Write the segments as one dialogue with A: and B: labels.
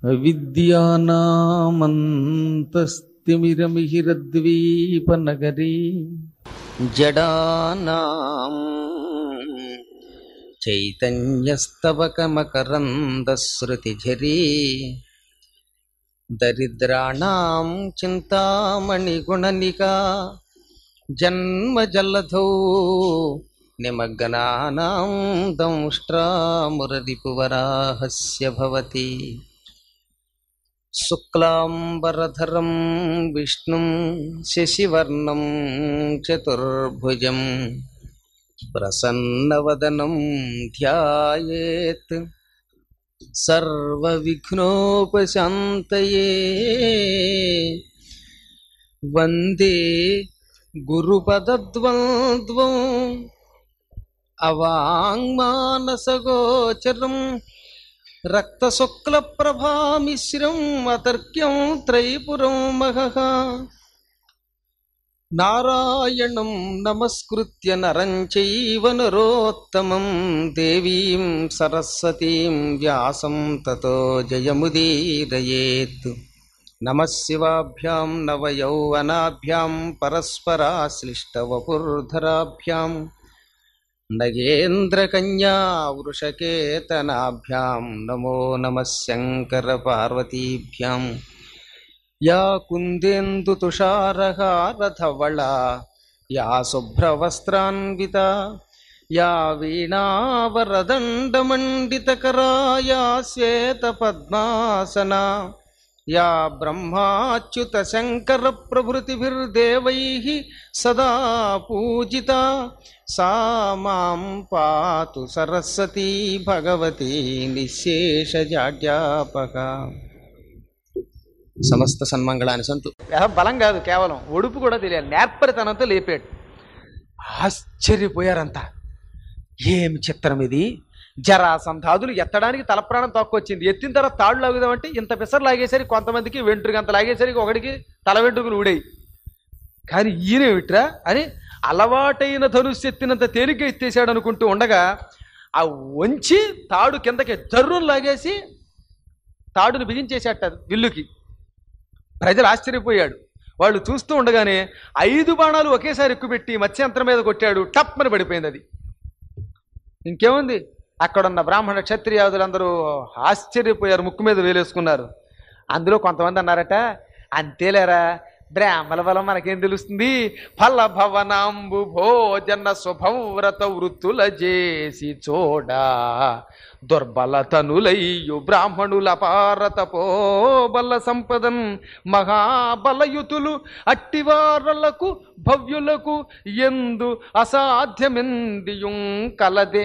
A: అవిద్యానామంతస్తిమిరమిహిరద్వీపనగరీ
B: జడానాం చైతన్యస్తవకమకరందశ్రుతిఝరీ దరిద్రాణాం చింతామణిగుణనికా జన్మజల్లధౌ నిమగ్నానాం దంష్ట్రామురరిపువరాహస్య భవతి శుక్లాంబరధరం విష్ణుం శశివర్ణం చతుర్భుజం ప్రసన్నవదనం ధ్యాయేత్ సర్వవిఘ్నోపశాంతయే వందే గురుపదద్వంద్వం అవాంగ్మానసగోచరం రక్తశుక్లప్రభామిశ్రం అతర్క్యం త్రైపురం మహః నారాయణం నమస్కృత్య నరం చైవ నరోత్తమం దేవీం సరస్వతీం వ్యాసం తతో జయముదీరయేత్ నమశివాభ్యాం నవయౌవనాభ్యాం పరస్పరాశ్లిష్టవపుర్ధరాభ్యాం నగేంద్రకన్యా వృషకేతనాభ్యాం నమో నమః శంకరపార్వతీభ్యాం యా కుందేందుతుషారహారధవళా యా శుభ్రవస్త్రాన్వితా యా వీణావరదండమండితకరా యా శ్వేతపద్మాసనా యా బ్రహ్మాచ్యుతశంకరప్రభృతిభిర్దేవైः సదా పూజితా సా మాం పాతు సరస్వతీ భగవతి నిశేషజాడ్యాపక సమస్త సన్మంగళాన్ని సంతు
C: బలం కాదు కేవలం ఒడుపు కూడా తెలియాలి నేర్పరితనంతో లేపాడు ఆశ్చర్యపోయారంతా ఏమి చిత్రం ఇది జరాసంధాదులు ఎత్తడానికి తలప్రాణం తక్కువచ్చింది ఎత్తిన తర్వాత తాళ్ళు లాగుదామంటే ఇంత పిసరు లాగేసరికి కొంతమందికి వెంట్రుక అంత లాగేసరికి ఒకడికి తల వెంట్రుకలు ఊడేయి కానీ ఈయన ఏమిట్రా అని అలవాటైన ధనుస్సు ఎత్తినంత తేలిగ్గా ఎత్తేసాడు అనుకుంటూ ఉండగా ఆ వంచి తాడు కిందకి జర్రును లాగేసి తాడును బిగించేసేట విల్లుకి ప్రజలు ఆశ్చర్యపోయాడు వాళ్ళు చూస్తూ ఉండగానే ఐదు బాణాలు ఒకేసారి ఎక్కుపెట్టి మత్స్యంత్రం మీద కొట్టాడు టప్మని పడిపోయింది అది ఇంకేముంది అక్కడున్న బ్రాహ్మణ క్షత్రియాదులందరూ ఆశ్చర్యపోయారు ముక్కు మీద వేలేసుకున్నారు అందులో కొంతమంది అన్నారట అంతేలేరా బ్రాహ్మణ బలం మనకేం తెలుస్తుంది ఫల భవనాంబు భోజన శుభవ్రత వృత్తుల చేసి చూడా దుర్బలతనులయ్యు బ్రాహ్మణుల పారతపోబల సంపదన్ మహాబలయుతులు అట్టివారలకు భవ్యులకు ఎందు అసాధ్యమెందియుం కలదే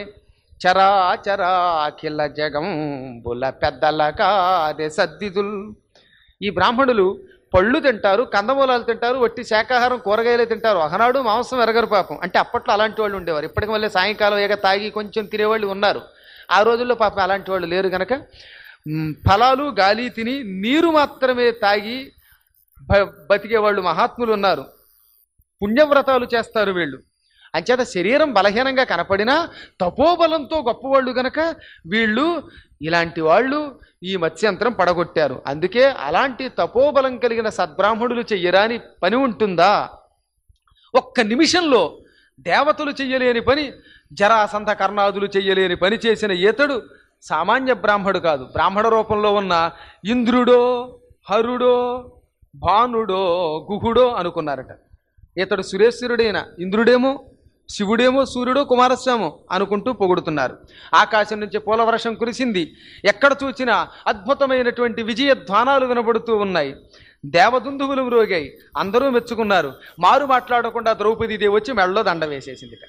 C: చరాచరాఖిల జగంబుల పెద్దల కారే సద్దిదుల్ ఈ బ్రాహ్మణులు పళ్ళు తింటారు కందమూలాలు తింటారు వట్టి శాకాహారం కూరగాయలే తింటారు ఒకనాడు మాంసం ఎరగరు పాపం అంటే అప్పట్లో అలాంటి వాళ్ళు ఉండేవారు ఇప్పటికి మళ్ళీ సాయంకాలం ఏక తాగి కొంచెం తినేవాళ్ళు ఉన్నారు ఆ రోజుల్లో పాపం అలాంటి వాళ్ళు లేరు కనుక మ్, ఫలాలు గాలి తిని నీరు మాత్రమే తాగి బ- బతికే వాళ్ళు మహాత్ములు ఉన్నారు పుణ్యవ్రతాలు చేస్తారు వీళ్ళు అంచేత శరీరం బలహీనంగా కనపడినా తపోబలంతో గొప్పవాళ్ళు గనక వీళ్ళు ఇలాంటి వాళ్ళు ఈ మత్స్యంత్రం పడగొట్టారు అందుకే అలాంటి తపోబలం కలిగిన సద్బ్రాహ్మణులు చెయ్యరాని పని ఉంటుందా ఒక్క నిమిషంలో దేవతలు చెయ్యలేని పని జరాసంధ కర్ణాదులు చెయ్యలేని పని చేసిన ఈతడు సామాన్య బ్రాహ్మడు కాదు బ్రాహ్మణ రూపంలో ఉన్న ఇంద్రుడో హరుడో భానుడో గుహుడో అనుకున్నారట ఇతడు సురేశ్వరుడైన ఇంద్రుడేమో శివుడేమో సూర్యుడో కుమారస్వామో అనుకుంటూ పొగుడుతున్నారు ఆకాశం నుంచి పూలవర్షం కురిసింది ఎక్కడ చూసినా అద్భుతమైనటువంటి విజయ ధ్వానాలు వినబడుతూ ఉన్నాయి దేవదుందువులు మ్రోగాయి అందరూ మెచ్చుకున్నారు మారు మాట్లాడకుండా ద్రౌపదీదేవి వచ్చి మెడలో దండ వేసేసింది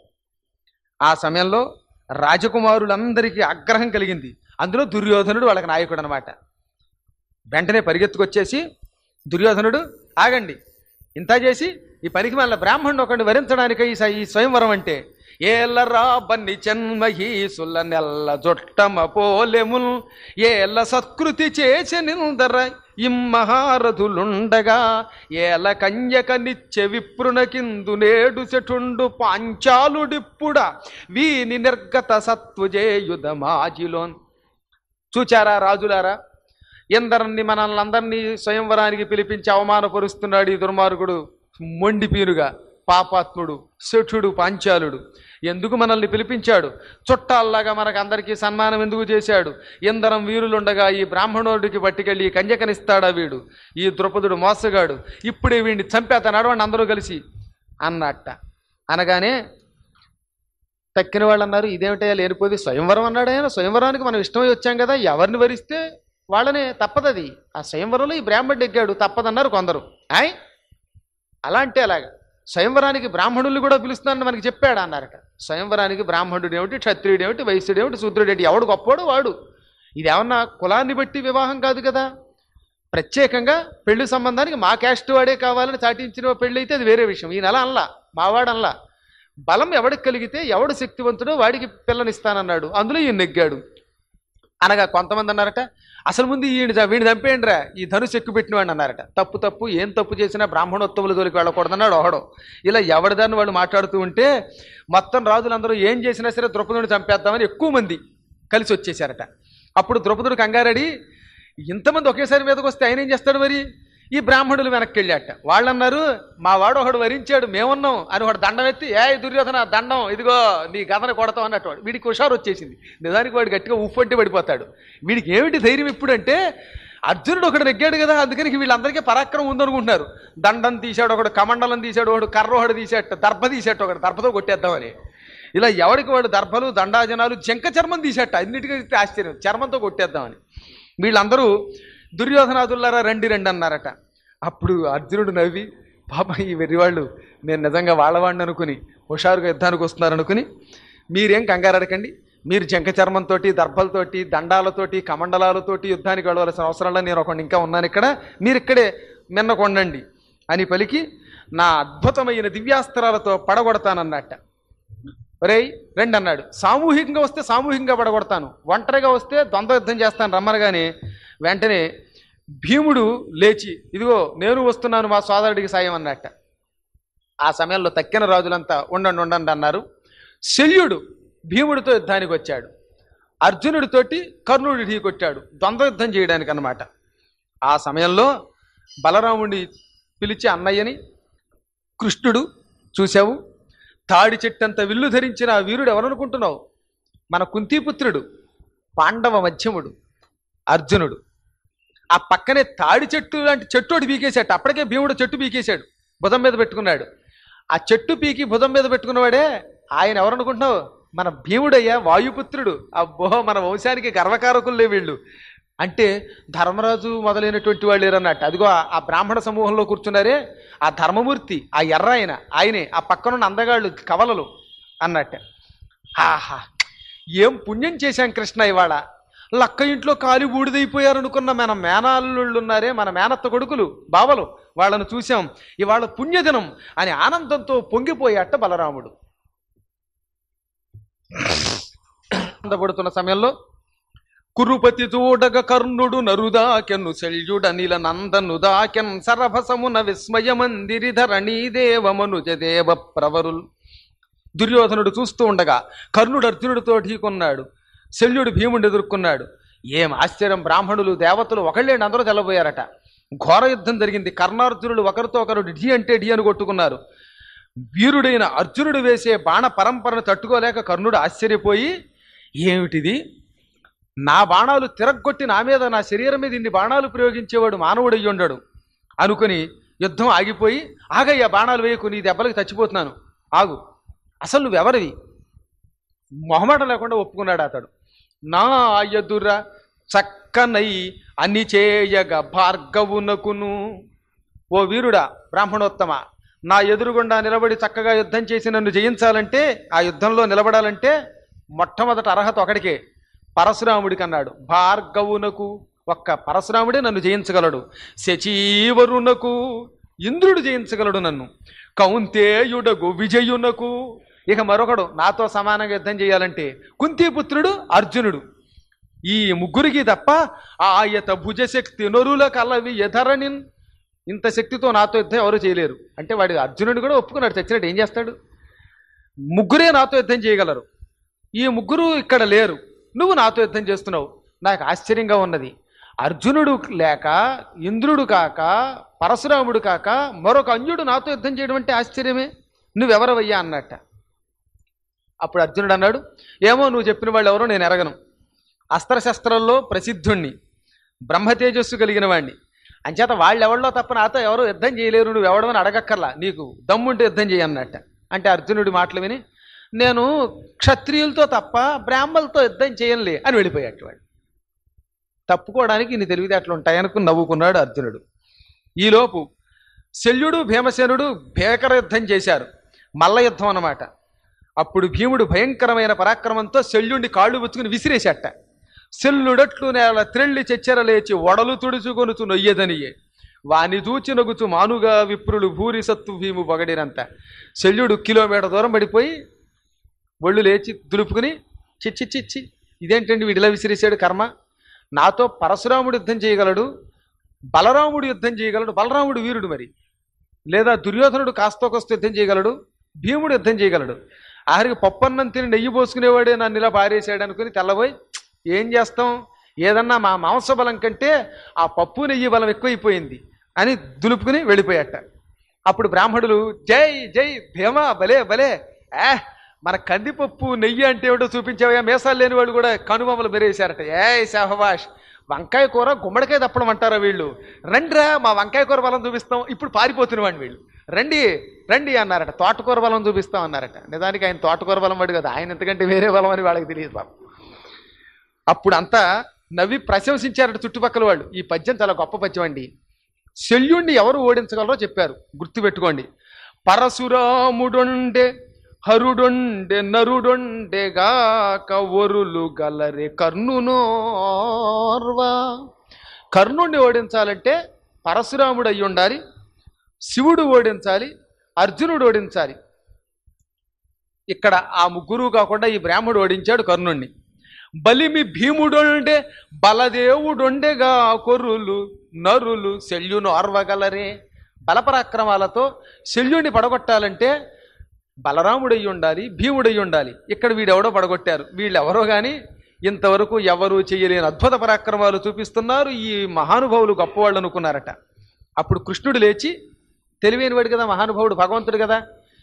C: ఆ సమయంలో రాజకుమారులందరికీ ఆగ్రహం కలిగింది అందులో దుర్యోధనుడు వాళ్ళకి నాయకుడు అనమాట వెంటనే పరిగెత్తుకొచ్చేసి దుర్యోధనుడు ఆగండి ఇంత చేసి ఈ పనికి మళ్ళీ బ్రాహ్మణుడు ఒకడిని వరించడానికి ఈ స- ఈ స్వయంవరం అంటే ఏలరా బన్ని చెన్మహీసుల నెల్ల జొట్టమ పోలెముల్ ఏల సత్కృతి చేసి నిందర ఇమ్మహారథులుండగా ఏల కన్యక నిత్య విప్రునకిందు నేడు సెటుండు పాంచాలుడిప్పుడ వీని నిర్గత సత్వజేయుధ మాజిలోన్ చూచారా రాజులారా ఎందరిని మనల్ని అందరినీ స్వయంవరానికి పిలిపించి అవమానపరుస్తున్నాడు ఈ దుర్మార్గుడు మొండిపీరుగా పాపాత్ముడు శఠుడు పాంచాలుడు ఎందుకు మనల్ని పిలిపించాడు చుట్టాల్లాగా మనకు అందరికీ సన్మానం ఎందుకు చేశాడు ఎందరం వీరులుండగా ఈ బ్రాహ్మణుడికి పట్టుకెళ్ళి ఈ కన్యకనిస్తాడా వీడు ఈ ద్రుపదుడు మోసగాడు ఇప్పుడే వీడిని చంపేత నడవండి అందరూ కలిసి అన్నట్ట అనగానే తక్కిన వాళ్ళు అన్నారు ఇదేమిటయ్యా లేనిపోది స్వయంవరం అన్నాడు ఆయన స్వయంవరానికి మనం ఇష్టమై వచ్చాం కదా ఎవరిని వరిస్తే వాళ్ళనే తప్పదది ఆ స్వయంవరంలో ఈ బ్రాహ్మణుడు ఎగ్గాడు తప్పదన్నారు కొందరు ఆయ్ అలా అంటే అలాగా స్వయంవరానికి బ్రాహ్మణులు కూడా పిలుస్తానని మనకి చెప్పాడు అన్నారట స్వయంవరానికి బ్రాహ్మణుడు ఏమిటి క్షత్రియుడు ఏమిటి వైశ్యుడు ఏమిటి శూద్రుడు ఏమిటి ఎవడు గొప్పవాడు వాడు ఇది ఏమన్నా కులాన్ని బట్టి వివాహం కాదు కదా ప్రత్యేకంగా పెళ్లి సంబంధానికి మా క్యాస్ట్ వాడే కావాలని చాటించిన పెళ్లి అయితే అది వేరే విషయం ఈయన అలా అనలా మావాడు అనలా బలం ఎవడికి కలిగితే ఎవడు శక్తివంతుడో వాడికి పిల్లనిస్తానన్నాడు అందులో ఈయన నెగ్గాడు అనగా కొంతమంది అన్నారట అసలు ముందు ఈయన చ- వీడిని చంపేయండిరా ఈ ధనుసు ఎక్కువ పెట్టినవాడిని అన్నారట తప్పు తప్పు ఏం తప్పు చేసినా బ్రాహ్మణోత్తముల జోలికి వెళ్ళకూడదన్నాడు ఒకడు ఇలా ఎవరిదాన్ని వాళ్ళు మాట్లాడుతూ ఉంటే మొత్తం రాజులందరూ ఏం చేసినా సరే ద్రౌపదుని చంపేద్దామని ఎక్కువ మంది కలిసి వచ్చేసారట అప్పుడు ద్రౌపదుడు కంగారడి ఇంతమంది ఒకేసారి మీదకి వస్తే ఆయన ఏం చేస్తాడు మరి ఈ బ్రాహ్మణులు వెనక్కి వెళ్ళాట వాళ్ళు అన్నారు మా వాడు ఒకడు వరించాడు మేమున్నాం అని ఒకడు దండం ఎత్తి ఏ దుర్యోధన దండం ఇదిగో నీ గదన కొడతాం అన్నట్టు వాడు. వీడికి హుషారు వచ్చేసింది నిజానికి వాడు గట్టిగా ఉప్పు అంటే పడిపోతాడు వీడికి ఏమిటి ధైర్యం ఇప్పుడంటే అర్జునుడు ఒకడు నెగ్గాడు కదా అందుకని వీళ్ళందరికీ పరాక్రమం ఉందనుకుంటున్నారు దండం తీశాడు ఒకడు కమండలం తీశాడు ఒకడు కర్ర ఒకడు తీసేట దర్భ తీసేట ఒకడు దర్భతో కొట్టేద్దామని ఇలా ఎవరికి వాడు దర్భలు దండాజనాలు జంక చర్మం తీసేట అన్నిటికీ ఆశ్చర్యం చర్మంతో కొట్టేద్దామని వీళ్ళందరూ దుర్యోధనాదులారా రండి రండి అన్నారట అప్పుడు అర్జునుడు నవ్వి పాప ఈ వెర్రివాళ్ళు నేను నిజంగా వాళ్ళవాడిని అనుకుని హుషారుగా యుద్ధానికి వస్తున్నారనుకుని మీరేం కంగారడకండి మీరు జంక చర్మంతో దర్భలతోటి దండాలతోటి కమండలాలతోటి యుద్ధానికి వెళ్ళవలసిన అవసరంలో నేను ఒకటి ఇంకా ఉన్నాను ఇక్కడ మీరు ఇక్కడే నిన్న కొండండి అని పలికి నా అద్భుతమైన దివ్యాస్త్రాలతో పడగొడతానన్నట్ట ఒరేయ్ రెండు అన్నాడు సామూహికంగా వస్తే సామూహికంగా పడగొడతాను ఒంటరిగా వస్తే ద్వంద్వ యుద్ధం చేస్తాను రమ్మనగానే వెంటనే భీముడు లేచి ఇదిగో నేను వస్తున్నాను మా సోదరుడికి సాయం అన్నట్ట ఆ సమయంలో తక్కిన రాజులంతా ఉండండి ఉండండి అన్నారు శల్యుడు భీముడితో యుద్ధానికి వచ్చాడు అర్జునుడితోటి కర్ణుడి ఢీ కొట్టాడు ద్వంద్వ యుద్ధం చేయడానికి అన్నమాట ఆ సమయంలో బలరాముడి పిలిచి అన్నయ్యని కృష్ణుడు చూశావు తాడి చెట్టంత విల్లు ధరించిన ఆ వీరుడు ఎవరనుకుంటున్నావు మన కుంతిపుత్రుడు పాండవ మధ్యముడు అర్జునుడు ఆ పక్కనే తాడి చెట్టు లాంటి చెట్టు ఒకటి పీకేశాడు అప్పటికే భీముడు చెట్టు పీకేశాడు భుజం మీద పెట్టుకున్నాడు ఆ చెట్టు పీకి భుజం మీద పెట్టుకున్నవాడే ఆయన ఎవరనుకుంటున్నావు మన భీముడయ్యా వాయుపుత్రుడు అబ్బో మన వంశానికి గర్వకారకులే వీళ్ళు అంటే ధర్మరాజు మొదలైనటువంటి వాళ్ళు లేరన్నట్టు అదిగో ఆ- ఆ బ్రాహ్మణ సమూహంలో కూర్చున్నారే ఆ ధర్మమూర్తి ఆ ఎర్ర ఆయన ఆయనే ఆ పక్కనున్న అందగాళ్ళు కవలలు అన్నట్టు ఆహా ఏం పుణ్యం చేశాం కృష్ణ ఇవాళ లక్క ఇంట్లో కాలి బూడిదైపోయారనుకున్న మన మేనాల్లుళ్ళు ఉన్నారే మన మేనత్త కొడుకులు బావలు వాళ్ళను చూశాం ఇవాళ పుణ్యదినం అని ఆనందంతో పొంగిపోయాట బలరాముడు ఆనందపడుతున్న సమయంలో కురుపతి చూడగ కర్ణుడు నరుదాకెను శల్యుడనిల నందను దాకెన్ సరభసమున విస్మయమందిరి ధరణీ దేవమనుజ దేవ ప్రవరుల్ దుర్యోధనుడు చూస్తూ ఉండగా కర్ణుడు అర్జునుడితో ఢీకొన్నాడు శల్యుడు భీముడిని ఎదుర్కొన్నాడు ఏం ఆశ్చర్యం బ్రాహ్మణులు దేవతలు ఒకళ్ళేండి అందరూ తెల్లబోయారట ఘోర యుద్ధం జరిగింది కర్ణార్జునుడు ఒకరితో ఒకరు ఢీ అంటే ఢీ అని కొట్టుకున్నారు వీరుడైన అర్జునుడు వేసే బాణ పరంపరను తట్టుకోలేక కర్ణుడు ఆశ్చర్యపోయి ఏమిటిది నా బాణాలు తిరగొట్టి నా మీద నా శరీరం మీద ఇన్ని బాణాలు ప్రయోగించేవాడు మానవుడయ్యి ఉండడు అనుకుని యుద్ధం ఆగిపోయి ఆగయ్యా బాణాలు వేయకు నీ దెబ్బలకు చచ్చిపోతున్నాను ఆగు అసలు నువ్వెవరివి మొహమాట లేకుండా ఒప్పుకున్నాడు అతడు నా ఎదుర చక్కనై అన్ని చేయగ భార్గవునకును ఓ వీరుడా బ్రాహ్మణోత్తమ నా ఎదురుగుండా నిలబడి చక్కగా యుద్ధం చేసి నన్ను జయించాలంటే ఆ యుద్ధంలో నిలబడాలంటే మొట్టమొదట అర్హత ఒకడికే పరశురాముడికి అన్నాడు భార్గవునకు ఒక్క పరశురాముడే నన్ను జయించగలడు శచీవరునకు ఇంద్రుడు జయించగలడు నన్ను కౌంతేయుడగు విజయునకు ఇక మరొకడు నాతో సమానంగా యుద్ధం చేయాలంటే కుంతిపుత్రుడు అర్జునుడు ఈ ముగ్గురికి తప్ప ఆయత భుజశక్తి నొరుల కలవి ఎధరణిన్ ఇంత శక్తితో నాతో యుద్ధం ఎవరు చేయలేరు అంటే వాడి అర్జునుడు కూడా ఒప్పుకున్నాడు చచ్చినట్టు ఏం చేస్తాడు ముగ్గురే నాతో యుద్ధం చేయగలరు ఈ ముగ్గురు ఇక్కడ లేరు నువ్వు నాతో యుద్ధం చేస్తున్నావు నాకు ఆశ్చర్యంగా ఉన్నది అర్జునుడు లేక ఇంద్రుడు కాక పరశురాముడు కాక మరొక అంజుడు నాతో యుద్ధం చేయడం అంటే ఆశ్చర్యమే నువ్వెవరవయ్యా అన్నట్ట అప్పుడు అర్జునుడు అన్నాడు ఏమో నువ్వు చెప్పిన వాళ్ళు ఎవరో నేను ఎరగను అస్త్రశస్త్రాల్లో ప్రసిద్ధుణ్ణి బ్రహ్మతేజస్సు కలిగిన వాణ్ణి అంచేత వాళ్ళెవళ్ళో తప్ప నాతో ఎవరు యుద్ధం చేయలేరు నువ్వు ఎవడమని అడగక్కర్లా నీకు దమ్ముంటే యుద్ధం చేయన్నట్ట అంటే అర్జునుడి మాటలు విని నేను క్షత్రియులతో తప్ప బ్రాహ్మలతో యుద్ధం చేయనులే అని వెళ్ళిపోయాడు వాడు తప్పుకోవడానికి ఇన్ని తెలివితేటలు ఉంటాయనుకుని నవ్వుకున్నాడు అర్జునుడు ఈలోపు శల్యుడు భీమసేనుడు భీకర యుద్ధం చేశారు మల్ల యుద్ధం అన్నమాట అప్పుడు భీముడు భయంకరమైన పరాక్రమంతో శల్యుడిని కాళ్ళు పుచ్చుకుని విసిరేశాట శల్యుడట్లు నేల త్రెళ్ళి చెచ్చెర లేచి ఒడలు తుడుచుకొనుచు నొయ్యదనియే వాని చూచి నొగుచు మానుగా విప్రులు భూరి సత్తు భీము పొగడినంత శల్యుడు కిలోమీటర్ దూరం పడిపోయి ఒళ్ళు లేచి దులుపుకుని చిచ్చి చిచ్చి ఇదేంటండి వీడిలా విసిరేశాడు కర్మ నాతో పరశురాముడు యుద్ధం చేయగలడు బలరాముడు యుద్ధం చేయగలడు బలరాముడు వీరుడు మరి లేదా దుర్యోధనుడు కాస్తో కొస్తో యుద్ధం చేయగలడు భీముడు యుద్ధం చేయగలడు ఆఖరికి పప్పన్నం తిని నెయ్యి పోసుకునేవాడే నన్ను ఇలా పారేసాడు అనుకుని తెల్లబోయి ఏం చేస్తాం ఏదన్నా మా మాంస బలం కంటే ఆ పప్పు నెయ్యి బలం ఎక్కువైపోయింది అని దులుపుకుని వెళ్ళిపోయాట అప్పుడు బ్రాహ్మణులు జై జై భీమా భలే భలే ఏ మన కందిపప్పు నెయ్యి అంటే ఏమిటో చూపించావా మేసాలు లేని వాళ్ళు కూడా కనుబొమ్మలు మెరేశారట ఏ శాహబాష్ వంకాయ కూర గుమ్మడికాయ తప్పడం అంటారా వీళ్ళు రండిరా మా వంకాయ కూర బలం చూపిస్తాం ఇప్పుడు పారిపోతున్న వాడిని వీళ్ళు రండి రండి అన్నారట తోటకూర బలం చూపిస్తాం అన్నారట నిజానికి ఆయన తోటకూర బలం వాడు కదా ఆయన ఎంతకంటే వేరే బలం అని వాళ్ళకి తెలియదు పాపం అప్పుడు అంతా నవ్వి ప్రశంసించారట చుట్టుపక్కల వాళ్ళు ఈ పద్యం చాలా గొప్ప పద్యం అండి శల్యుణ్ణి ఎవరు ఓడించగలరో చెప్పారు గుర్తుపెట్టుకోండి పరశురాముడొండే హరుడొండే నరుడొండే గాక ఒరులు గలరే కర్ణునోర్వా కర్ణుణ్ణి ఓడించాలంటే పరశురాముడు అయి ఉండాలి శివుడు ఓడించాలి అర్జునుడు ఓడించాలి ఇక్కడ ఆ ముగ్గురు కాకుండా ఈ బ్రాహ్మడు ఓడించాడు కర్ణుణ్ణి బలిమి భీముడొండే బలదేవుడొండెగా కొర్రులు నరులు శల్యును అర్వగలరే బలపరాక్రమాలతో శల్యుణ్ణి పడగొట్టాలంటే బలరాముడయ్యి ఉండాలి భీముడయ్యి ఉండాలి ఇక్కడ వీడెవడో పడగొట్టారు వీళ్ళెవరో కానీ ఇంతవరకు ఎవరు చేయలేని అద్భుత పరాక్రమాలు చూపిస్తున్నారు ఈ మహానుభావులు గొప్పవాళ్ళు అనుకున్నారట అప్పుడు కృష్ణుడు లేచి తెలివైనవాడు కదా మహానుభావుడు భగవంతుడు కదా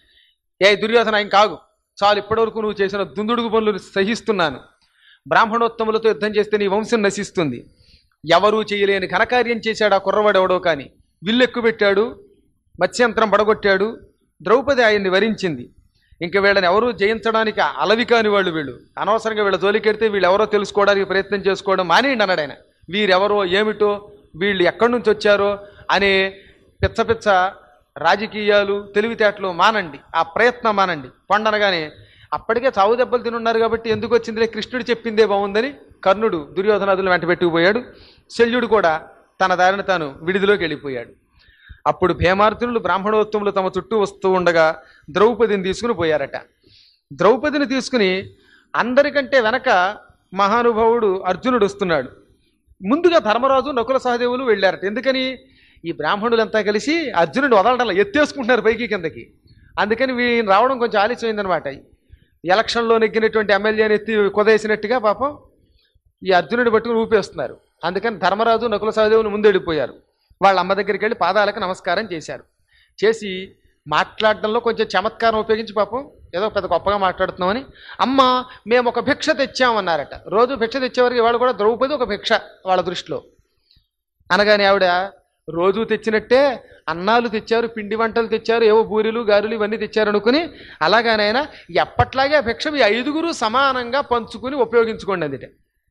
C: ఏ దుర్యోధన ఆయన కాగు చాలు ఇప్పటివరకు నువ్వు చేసిన దుందుడుగు పనులు సహిస్తున్నాను బ్రాహ్మణోత్తములతో యుద్ధం చేస్తే నీ వంశం నశిస్తుంది ఎవరూ చేయలేని ఘనకార్యం చేశాడు ఆ కుర్రవాడు ఎవడో కానీ విల్లెక్కు పెట్టాడు మత్స్యంత్రం పడగొట్టాడు ద్రౌపది ఆయన్ని వరించింది ఇంక వీళ్ళని ఎవరూ జయించడానికి అలవి కాని వాళ్ళు వీళ్ళు అనవసరంగా వీళ్ళ జోలికెడితే వీళ్ళు ఎవరో తెలుసుకోవడానికి ప్రయత్నం చేసుకోవడం మానేయండి అన్నాడు ఆయన వీరెవరో ఏమిటో వీళ్ళు ఎక్కడి నుంచి వచ్చారో అనే పిచ్చ పిచ్చ రాజకీయాలు తెలివితేటలు మానండి ఆ ప్రయత్నం మానండి పండనగానే అప్పటికే చావు దెబ్బలు తినున్నారు కాబట్టి ఎందుకు వచ్చిందిలే కృష్ణుడు చెప్పిందే బాగుందని కర్ణుడు దుర్యోధనాదులు వెంట పెట్టుకుపోయాడు శల్యుడు కూడా తన దారిని తాను విడిదిలోకి వెళ్ళిపోయాడు అప్పుడు భీమార్జునులు బ్రాహ్మణోత్తములు తమ చుట్టూ వస్తూ ఉండగా ద్రౌపదిని తీసుకుని పోయారట ద్రౌపదిని తీసుకుని అందరికంటే వెనక మహానుభావుడు అర్జునుడు వస్తున్నాడు ముందుగా ధర్మరాజు నకుల సహదేవులు వెళ్ళారట ఎందుకని ఈ బ్రాహ్మణులంతా కలిసి అర్జునుడు వదలడం ఎత్తేసుకుంటున్నారు పైకి కిందకి అందుకని వీళ్ళని రావడం కొంచెం ఆలస్యమైందనమాట ఎలక్షన్లో నెగ్గినటువంటి ఎమ్మెల్యేని ఎత్తి కుదేసినట్టుగా పాపం ఈ అర్జునుడి పట్టుకుని ఊపేస్తున్నారు అందుకని ధర్మరాజు నకుల సహదేవులు ముందు వెళ్ళిపోయారు వాళ్ళ అమ్మ దగ్గరికి వెళ్ళి పాదాలకు నమస్కారం చేశారు చేసి మాట్లాడడంలో కొంచెం చమత్కారం ఉపయోగించి పాపం ఏదో పెద్ద గొప్పగా మాట్లాడుతున్నామని అమ్మ మేము ఒక భిక్ష తెచ్చామన్నారట రోజు భిక్ష తెచ్చేవారికి వాళ్ళు కూడా ద్రౌపది ఒక భిక్ష వాళ్ళ దృష్టిలో అనగానే ఆవిడ రోజు తెచ్చినట్టే అన్నాలు తెచ్చారు పిండి వంటలు తెచ్చారు ఏవో బూరెలు గారెలు ఇవన్నీ తెచ్చారు అనుకుని అలాగానైనా ఎప్పట్లాగే ఆ భిక్ష మీ ఐదుగురు సమానంగా పంచుకుని ఉపయోగించుకోండి అందుటే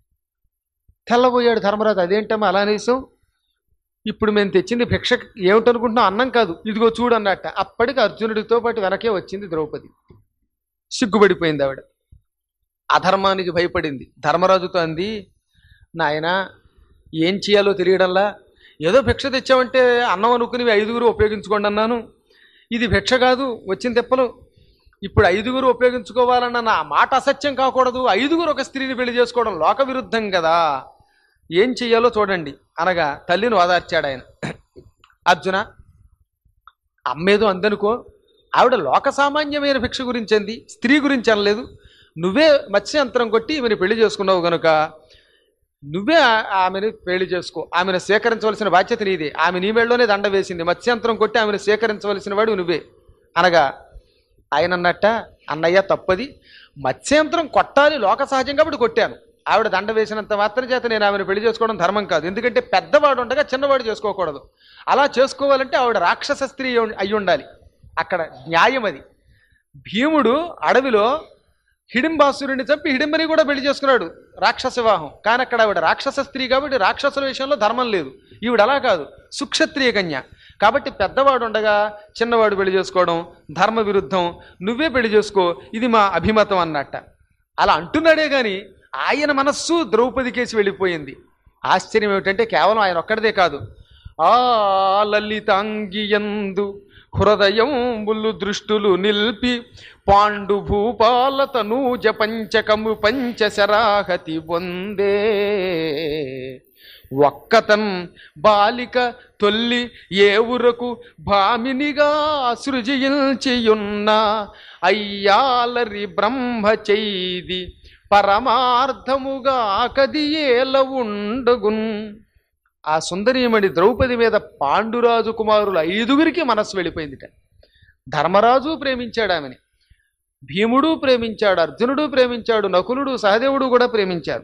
C: తెల్లబోయాడు ధర్మరాజు అదేంటమ్మా అలా అనేసాం ఇప్పుడు మేము తెచ్చింది భిక్ష ఏమిటనుకుంటున్నాం అన్నం కాదు ఇదిగో చూడు అన్నట్ట అప్పటికి అర్జునుడితో పాటు వెనకే వచ్చింది ద్రౌపది సిగ్గుపడిపోయింది ఆవిడ అధర్మానికి భయపడింది ధర్మరాజుతో అంది నాయనా ఏం చేయాలో తెలియడంలా ఏదో భిక్ష తెచ్చామంటే అన్నం అనుకుని ఇవి ఐదుగురు ఉపయోగించుకోండి అన్నాను ఇది భిక్ష కాదు వచ్చిన తెప్పలు ఇప్పుడు ఐదుగురు ఉపయోగించుకోవాలన్న నా మాట అసత్యం కాకూడదు ఐదుగురు ఒక స్త్రీని పెళ్లి చేసుకోవడం లోక విరుద్ధం కదా ఏం చెయ్యాలో చూడండి అనగా తల్లిని ఓదార్చాడు ఆయన అర్జున అమ్మేదో అందనుకో ఆవిడ లోక సామాన్యమైన భిక్ష గురించి అంది స్త్రీ గురించి అనలేదు నువ్వే మత్స్యంతరం కొట్టి ఈమెని పెళ్లి చేసుకున్నావు గనుక నువ్వే ఆ- ఆమెను పెళ్లి చేసుకో ఆమెను సేకరించవలసిన బాధ్యత నీదే ఆమె నీ మెళ్ళలోనే దండ వేసింది మత్స్యంతరం కొట్టి ఆమెను సేకరించవలసిన వాడు నువ్వే అనగా ఆయన అన్నట్ట అన్నయ్య తప్పది మత్స్యంతరం కొట్టాలి లోక సహజం కాబట్టి కొట్టాను ఆవిడ దండ వేసినంత మాత్రం చేత నేను ఆమెను పెళ్లి చేసుకోవడం ధర్మం కాదు ఎందుకంటే పెద్దవాడు ఉండగా చిన్నవాడు చేసుకోకూడదు అలా చేసుకోవాలంటే ఆవిడ రాక్షస స్త్రీ అయి ఉండాలి అక్కడ న్యాయం అది భీముడు అడవిలో హిడింబాసురుడిని చంపి హిడింబని కూడా పెళ్లి చేసుకున్నాడు రాక్షస వివాహం కానీ అక్కడ ఆవిడ రాక్షస స్త్రీ కాబట్టి రాక్షసుల విషయంలో ధర్మం లేదు ఈవిడ అలా కాదు సుక్షత్రియ కన్య కాబట్టి పెద్దవాడు ఉండగా చిన్నవాడు పెళ్లి చేసుకోవడం ధర్మ విరుద్ధం నువ్వే పెళ్లి చేసుకో ఇది మా అభిమతం అన్నట్ట అలా అంటున్నాడే కానీ ఆయన మనస్సు ద్రౌపది కేసి వెళ్ళిపోయింది ఆశ్చర్యం ఏమిటంటే కేవలం ఆయన ఒక్కడిదే కాదు ఆ లలితాంగియందు హృదయం బుల్లు దృష్టులు నిల్పి పాండు భూపాల తనూజ పంచకము పంచశరాహతి పొందే ఒక్కతన్ బాలిక తొల్లి ఏ ఊరకు భామినిగా సృజించియున్న అయ్యాలరి బ్రహ్మ చేది పరమార్థముగా కదియేల ఉండగున్ ఆ సుందరీమణి ద్రౌపది మీద పాండురాజు కుమారులు ఐదుగురికి మనస్సు వెళ్ళిపోయిందిట ధర్మరాజు ప్రేమించాడు ఆమెని భీముడు ప్రేమించాడు అర్జునుడు ప్రేమించాడు నకులుడు సహదేవుడు కూడా ప్రేమించారు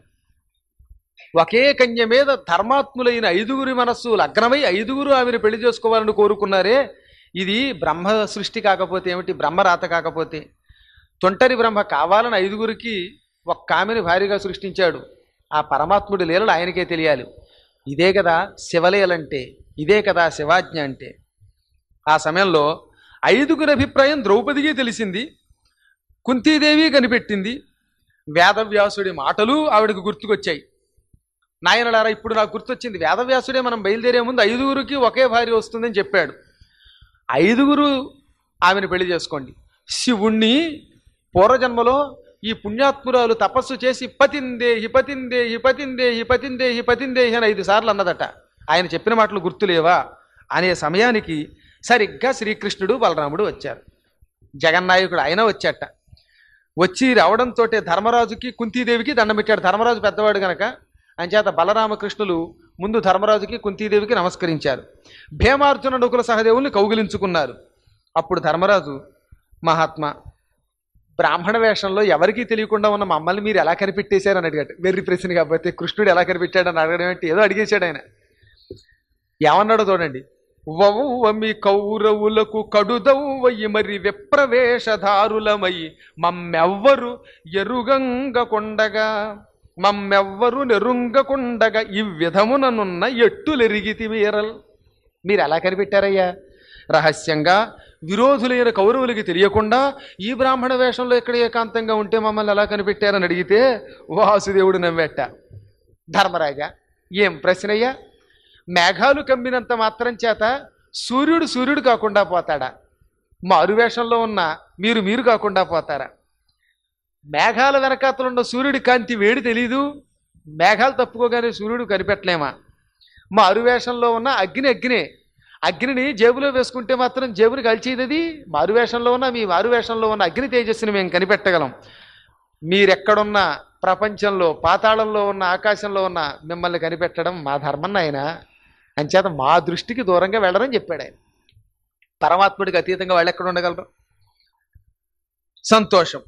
C: ఒకే కన్య మీద ధర్మాత్ములైన ఐదుగురి మనస్సు లగ్నమై ఐదుగురు ఆమెను పెళ్లి చేసుకోవాలని కోరుకున్నారే ఇది బ్రహ్మ సృష్టి కాకపోతే ఏమిటి బ్రహ్మరాత కాకపోతే తొంటరి బ్రహ్మ కావాలని ఐదుగురికి ఒక్క ఆమెను భారీగా సృష్టించాడు ఆ పరమాత్ముడి లీలలు ఆయనకే తెలియాలి ఇదే కదా శివలీలంటే ఇదే కదా శివాజ్ఞ అంటే ఆ సమయంలో ఐదుగురి అభిప్రాయం ద్రౌపదికి తెలిసింది కుంతీదేవి కనిపెట్టింది వేదవ్యాసుడి మాటలు ఆవిడకు గుర్తుకొచ్చాయి నాయనలారా ఇప్పుడు నాకు గుర్తొచ్చింది వేదవ్యాసుడే మనం బయలుదేరే ముందు ఐదుగురికి ఒకే భార్య వస్తుందని చెప్పాడు ఐదుగురు ఆమెను పెళ్లి చేసుకోండి శివుణ్ణి పూర్వజన్మలో ఈ పుణ్యాత్మురాలు తపస్సు చేసి పతిందే హిపతిందే హిపతిందే హిపతిందే హిపతిందే అని ఐదు సార్లు అన్నదట ఆయన చెప్పిన మాటలు గుర్తులేవా అనే సమయానికి సరిగ్గా శ్రీకృష్ణుడు బలరాముడు వచ్చారు జగన్నాయకుడు ఆయన వచ్చాట వచ్చి రావడంతో ధర్మరాజుకి కుంతీదేవికి దండం పెట్టాడు ధర్మరాజు పెద్దవాడు గనక అంచేత బలరామకృష్ణులు ముందు ధర్మరాజుకి కుంతీదేవికి నమస్కరించారు భీమార్జున నకుల సహదేవుల్ని కౌగిలించుకున్నారు అప్పుడు ధర్మరాజు మహాత్మా బ్రాహ్మణ వేషంలో ఎవరికీ తెలియకుండా ఉన్న మమ్మల్ని మీరు ఎలా కనిపెట్టేశారని అడిగాడు వెర్రి ప్రశ్న కాబట్టి కృష్ణుడు ఎలా కనిపెట్టాడని అడగడం ఏంటి ఏదో అడిగేశాడు ఆయన ఏమన్నాడో చూడండి వవ్వమి కౌరవులకు కడుదవ్వయి మరి విప్రవేశధారులమై మమ్మెవ్వరు ఎరుగంగకొండగా మమ్మెవ్వరు నెరుంగకుండగా ఈ విధముననున్న ఎట్టులెరిగితి వీరల్ మీరు ఎలా కనిపెట్టారయ్యా రహస్యంగా విరోధులైన కౌరవులకి తెలియకుండా ఈ బ్రాహ్మణ వేషంలో ఎక్కడ ఏకాంతంగా ఉంటే మమ్మల్ని ఎలా కనిపెట్టారని అడిగితే వాసుదేవుడు నవ్వెట్ట ధర్మరాజా ఏం ప్రశ్నయ్యా మేఘాలు కమ్మినంత మాత్రం చేత సూర్యుడు సూర్యుడు కాకుండా పోతాడా మారు వేషంలో ఉన్న మీరు మీరు కాకుండా పోతారా మేఘాల వెనకాతలున్న సూర్యుడి కాంతి వేడి తెలీదు మేఘాలు తప్పుకోగానే సూర్యుడు కనిపెట్టలేమా మారు వేషంలో ఉన్న అగ్ని అగ్నే అగ్నిని జేబులో వేసుకుంటే మాత్రం జేబుని కలిచేది మారు వేషంలో ఉన్న మీ మారు వేషంలో ఉన్న అగ్ని తేజస్సుని మేము కనిపెట్టగలం మీరెక్కడున్న ప్రపంచంలో పాతాళంలో ఉన్న ఆకాశంలో ఉన్న మిమ్మల్ని కనిపెట్టడం మా ధర్మం ఆయన అంచేత మా దృష్టికి దూరంగా వెళ్ళరని చెప్పాడు ఆయన పరమాత్ముడికి అతీతంగా వాళ్ళు ఎక్కడ ఉండగలరు సంతోషం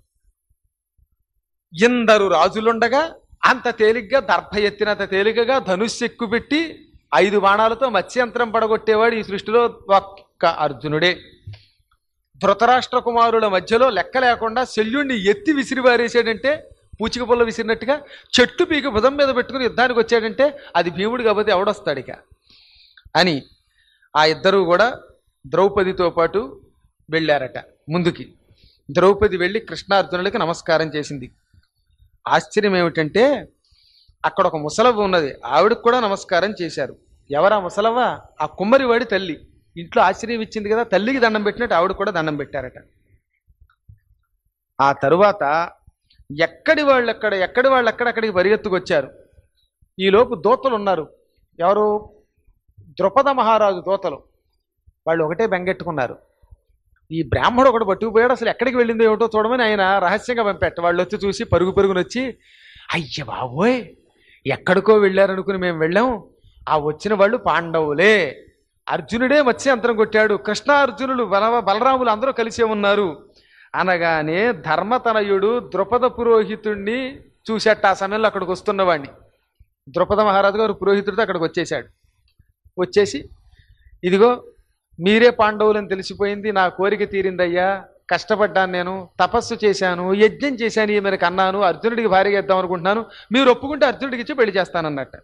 C: ఇందరు రాజులుండగా అంత తేలిగ్గా దర్భ ఎత్తినంత తేలికగా ధనుస్సు ఎక్కుపెట్టి ఐదు బాణాలతో మత్స్యంత్రం పడగొట్టేవాడు ఈ సృష్టిలో ఒక్క అర్జునుడే ధృతరాష్ట్ర కుమారుల మధ్యలో లెక్క లేకుండా శల్యుణ్ణి ఎత్తి విసిరివారేసాడంటే పూచిక పుల్ల విసిరినట్టుగా చెట్టు పీక భుజం మీద పెట్టుకుని యుద్ధానికి వచ్చాడంటే అది భీముడు కాబట్టి ఎవడొస్తాడు ఇక అని ఆ ఇద్దరు కూడా ద్రౌపదితో పాటు వెళ్ళారట ముందుకి ద్రౌపది వెళ్ళి కృష్ణార్జునులకి నమస్కారం చేసింది ఆశ్చర్యం ఏమిటంటే అక్కడ ఒక ముసలవ్వ ఉన్నది ఆవిడకు కూడా నమస్కారం చేశారు ఎవరా ముసలవ్వ ఆ కుమ్మరివాడి తల్లి ఇంట్లో ఆశ్చర్యం ఇచ్చింది కదా తల్లికి దండం పెట్టినట్టు ఆవిడ కూడా దండం పెట్టారట ఆ తరువాత ఎక్కడి వాళ్ళు ఎక్కడ ఎక్కడి వాళ్ళు ఎక్కడ అక్కడికి పరిగెత్తుకొచ్చారు ఈలోపు దూతలు ఉన్నారు ఎవరు ద్రుపద మహారాజు దూతలు వాళ్ళు ఒకటే బెంగెట్టుకున్నారు ఈ బ్రాహ్మడు ఒకటి పట్టుకుపోయాడు అసలు ఎక్కడికి వెళ్ళిందో ఏమిటో చూడమని ఆయన రహస్యంగా పంపెట్ట వాళ్ళు వచ్చి చూసి పరుగు పరుగుని వచ్చి అయ్య బాబోయ్ ఎక్కడికో వెళ్ళారనుకుని మేము వెళ్ళాం ఆ వచ్చిన వాళ్ళు పాండవులే అర్జునుడే మత్స్యంతరం కొట్టాడు కృష్ణ అర్జునులు బల బలరాములు అందరూ కలిసే ఉన్నారు అనగానే ధర్మతనయుడు ద్రుపద పురోహితుణ్ణి చూసేట ఆ సమయంలో అక్కడికి వస్తున్నవాడిని ద్రుపద మహారాజు గారు పురోహితుడితో అక్కడికి వచ్చేశాడు వచ్చేసి ఇదిగో మీరే పాండవులని తెలిసిపోయింది నా కోరిక తీరిందయ్యా కష్టపడ్డాను నేను తపస్సు చేశాను యజ్ఞం చేశాను ఈమెను అన్నాను అర్జునుడికి భార్య ఇద్దాం అనుకుంటున్నాను మీరు ఒప్పుకుంటే అర్జునుడికి ఇచ్చి పెళ్లి చేస్తానన్నట్ట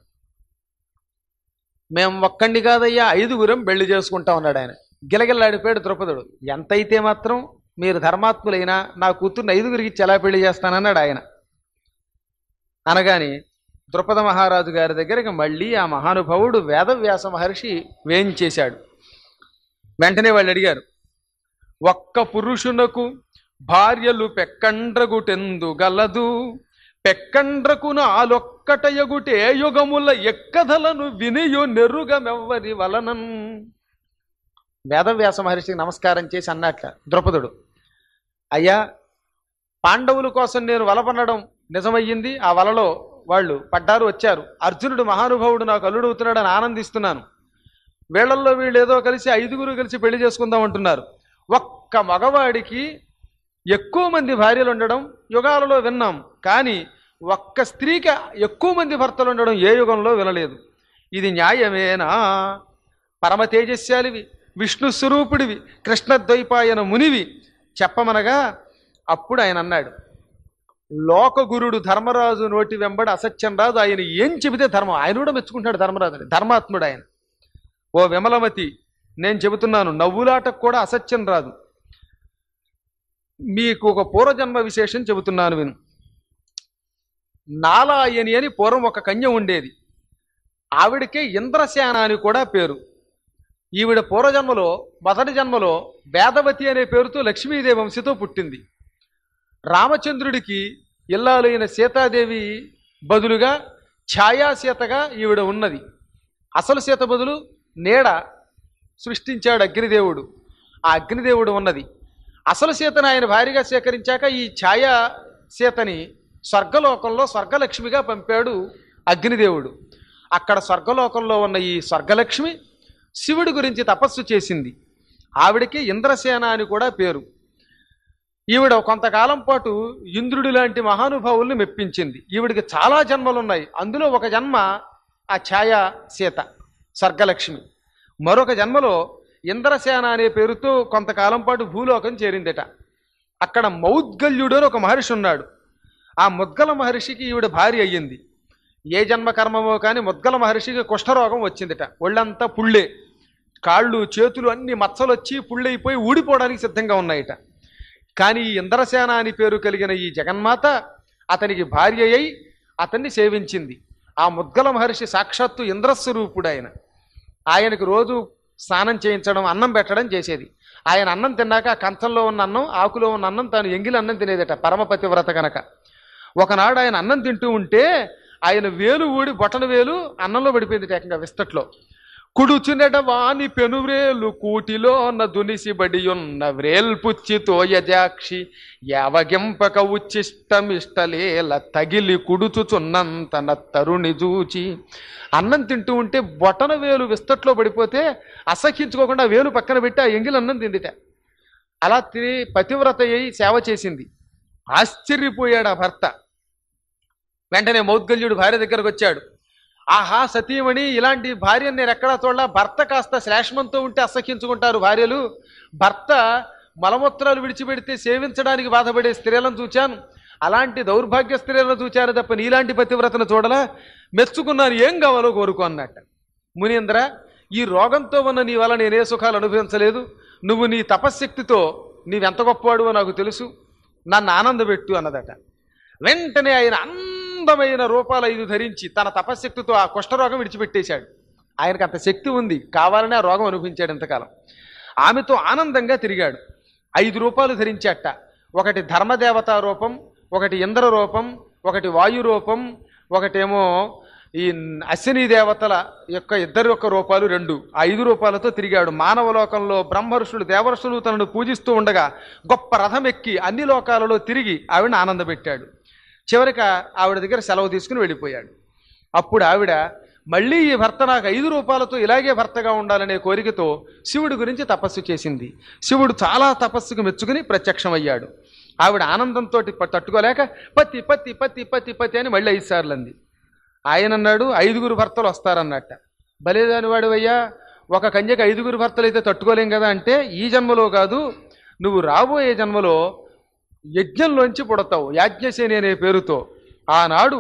C: మేము ఒక్కడిని కాదయ్యా ఐదుగురం పెళ్లి చేసుకుంటా ఉన్నాడు ఆయన గిలగిల్లాడిపోయాడు ద్రుపదుడు ఎంతైతే మాత్రం మీరు ధర్మాత్ములైనా నా కూతుర్ని ఐదుగురికి ఇచ్చి ఎలా పెళ్లి చేస్తానన్నాడు ఆయన అనగాని ద్రుపద మహారాజు గారి దగ్గరికి మళ్ళీ ఆ మహానుభావుడు వేదవ్యాస మహర్షి వేయించేశాడు వెంటనే వాళ్ళు అడిగారు ఒక్క పురుషునకు భార్యలు పెక్కండ్రగుటెందు గలదు పెక్కండ్రకు నాలొక్కటయగుటే యుగముల ఎక్కదలను వినియు నెరుగమెవ్వరి వలనన్ వేదవ్యాస మహర్షికి నమస్కారం చేసి అన్నట్ల ద్రుపదుడు అయ్యా పాండవుల కోసం నేను వల పన్నడం నిజమయ్యింది ఆ వలలో వాళ్ళు పడ్డారు వచ్చారు అర్జునుడు మహానుభావుడు నాకు అల్లుడవుతున్నాడని ఆనందిస్తున్నాను వీళ్ళల్లో వీళ్ళు ఏదో కలిసి ఐదుగురు కలిసి పెళ్లి చేసుకుందాం అంటున్నారు ఒక్క మగవాడికి ఎక్కువ మంది భార్యలు ఉండడం యుగాలలో విన్నాం కానీ ఒక్క స్త్రీకి ఎక్కువ మంది భర్తలు ఉండడం ఏ యుగంలో వినలేదు ఇది న్యాయమేనా పరమ తేజస్యాలివి విష్ణు స్వరూపుడివి కృష్ణద్వైపాయన మునివి చెప్పమనగా అప్పుడు ఆయన అన్నాడు లోకగురుడు ధర్మరాజు నోటి వెంబడి అసత్యం రాదు ఆయన ఏం చెబితే ధర్మం ఆయన కూడా మెచ్చుకుంటాడు ధర్మరాజుని ధర్మాత్ముడు ఆయన ఓ విమలమతి నేను చెబుతున్నాను నవ్వులాటకు కూడా అసత్యం రాదు మీకు ఒక పూర్వజన్మ విశేషం చెబుతున్నాను విను నాలాయని అని పూర్వం ఒక కన్య ఉండేది ఆవిడకే ఇంద్రసేన అని కూడా పేరు ఈవిడ పూర్వజన్మలో మొదటి జన్మలో వేదవతి అనే పేరుతో లక్ష్మీదేవి వంశతో పుట్టింది రామచంద్రుడికి ఇల్లాలైన సీతాదేవి బదులుగా ఛాయాసీతగా ఈవిడ ఉన్నది అసలు సీత బదులు నీడ సృష్టించాడు అగ్నిదేవుడు ఆ అగ్నిదేవుడు ఉన్నది అసలు సీతను ఆయన భార్యగా సేకరించాక ఈ ఛాయా సీతని స్వర్గలోకంలో స్వర్గలక్ష్మిగా పంపాడు అగ్నిదేవుడు అక్కడ స్వర్గలోకంలో ఉన్న ఈ స్వర్గలక్ష్మి శివుడి గురించి తపస్సు చేసింది ఆవిడకి ఇంద్రసేన అని కూడా పేరు ఈవిడ కొంతకాలం పాటు ఇంద్రుడి లాంటి మహానుభావుల్ని మెప్పించింది ఈవిడికి చాలా జన్మలు ఉన్నాయి అందులో ఒక జన్మ ఆ ఛాయా సీత స్వర్గలక్ష్మి మరొక జన్మలో ఇంద్రసేన అనే పేరుతో కొంతకాలం పాటు భూలోకం చేరిందట అక్కడ మౌద్గల్యుడు అని ఒక మహర్షి ఉన్నాడు ఆ ముద్గల మహర్షికి ఈవిడ భార్య అయ్యింది ఏ జన్మ కర్మమో కానీ ముద్గల మహర్షికి కుష్ఠరోగం వచ్చిందట ఒళ్ళంతా పుళ్ళే కాళ్ళు చేతులు అన్ని మచ్చలు వచ్చి పుళ్ళైపోయి ఊడిపోవడానికి సిద్ధంగా ఉన్నాయట కానీ ఈ ఇంద్రసేన అని పేరు కలిగిన ఈ జగన్మాత అతనికి భార్య అయి అతన్ని సేవించింది ఆ ముద్గల మహర్షి సాక్షాత్తు ఇంద్రస్వరూపుడు ఆయన ఆయనకు రోజు స్నానం చేయించడం అన్నం పెట్టడం చేసేది ఆయన అన్నం తిన్నాక ఆ కంచంలో ఉన్న అన్నం ఆకులో ఉన్న అన్నం తాను ఎంగిలి అన్నం తినేదట పరమపతివ్రత కనుక ఒకనాడు ఆయన అన్నం తింటూ ఉంటే ఆయన వేలు ఊడి బొటన వేలు అన్నంలో పడిపోయింది ఏకంగా విస్తట్లో కుడుచునెడ వాని పెనువ్రేలు కూటిలో న దునిసిబడి ఉన్న వ్రేల్పుచ్చి తోయజాక్షి యావగింపక ఉచ్చిష్టమిష్టలేల తగిలి కుడుచుచున్నంత న తరుణి చూచి అన్నం తింటూ ఉంటే బొటన వేలు విస్తట్లో పడిపోతే అసహించుకోకుండా వేలు పక్కన పెట్టి ఆ ఎంగిలి అన్నం తిందిట అలా తిని పతివ్రత అయి సేవ చేసింది ఆశ్చర్యపోయాడు ఆ భర్త వెంటనే మౌద్గల్యుడు భార్య దగ్గరకు వచ్చాడు ఆహా సతీమణి ఇలాంటి భార్యను నేను ఎక్కడా చూడలా భర్త కాస్త శ్లేష్మంతో ఉంటే అసహ్యించుకుంటారు భార్యలు భర్త మలమూత్రాలు విడిచిపెడితే సేవించడానికి బాధపడే స్త్రీలను చూచాను అలాంటి దౌర్భాగ్య స్త్రీలను చూచాను తప్ప నీలాంటి పతివ్రతను చూడలా మెచ్చుకున్నాను ఏం కావాలో కోరుకో అన్నట్ట మునీంద్ర ఈ రోగంతో ఉన్న నీ వల్ల నేనే సుఖాలు అనుభవించలేదు నువ్వు నీ తపశ్శక్తితో నీవెంత గొప్పవాడువో నాకు తెలుసు నన్ను ఆనందపెట్టు అన్నదట వెంటనే ఆయన అందమైన రూపాలు ఐదు ధరించి తన తపశ్శక్తితో ఆ కుష్ఠరోగం విడిచిపెట్టేశాడు ఆయనకు అంత శక్తి ఉంది కావాలని ఆ రోగం అనుభవించాడు ఇంతకాలం ఆమెతో ఆనందంగా తిరిగాడు ఐదు రూపాలు ధరించాట ఒకటి ధర్మదేవతా రూపం ఒకటి ఇంద్ర రూపం ఒకటి వాయు రూపం ఒకటేమో ఈ అశ్విని దేవతల యొక్క ఇద్దరి యొక్క రూపాలు రెండు ఆ ఐదు రూపాలతో తిరిగాడు మానవ లోకంలో బ్రహ్మర్షులు దేవర్షులు తనను పూజిస్తూ ఉండగా గొప్ప రథం ఎక్కి అన్ని లోకాలలో తిరిగి ఆవిడని ఆనందపెట్టాడు చివరికి ఆవిడ దగ్గర సెలవు తీసుకుని వెళ్ళిపోయాడు అప్పుడు ఆవిడ మళ్ళీ ఈ భర్త నాకు ఐదు రూపాయలతో ఇలాగే భర్తగా ఉండాలనే కోరికతో శివుడి గురించి తపస్సు చేసింది శివుడు చాలా తపస్సుకు మెచ్చుకుని ప్రత్యక్షమయ్యాడు ఆవిడ ఆనందంతో తట్టుకోలేక పత్తి పత్తి పత్తి పత్తి పత్తి అని మళ్ళీ ఐదు సార్లు అంది ఆయన అన్నాడు ఐదుగురు భర్తలు వస్తారన్నట్ట బలేదాని వాడివయ్యా ఒక కన్యక ఐదుగురు భర్తలు అయితే తట్టుకోలేం కదా అంటే ఈ జన్మలో కాదు నువ్వు రాబోయే జన్మలో యజ్ఞంలోంచి పుడతావు యాజ్ఞసేని అనే పేరుతో ఆనాడు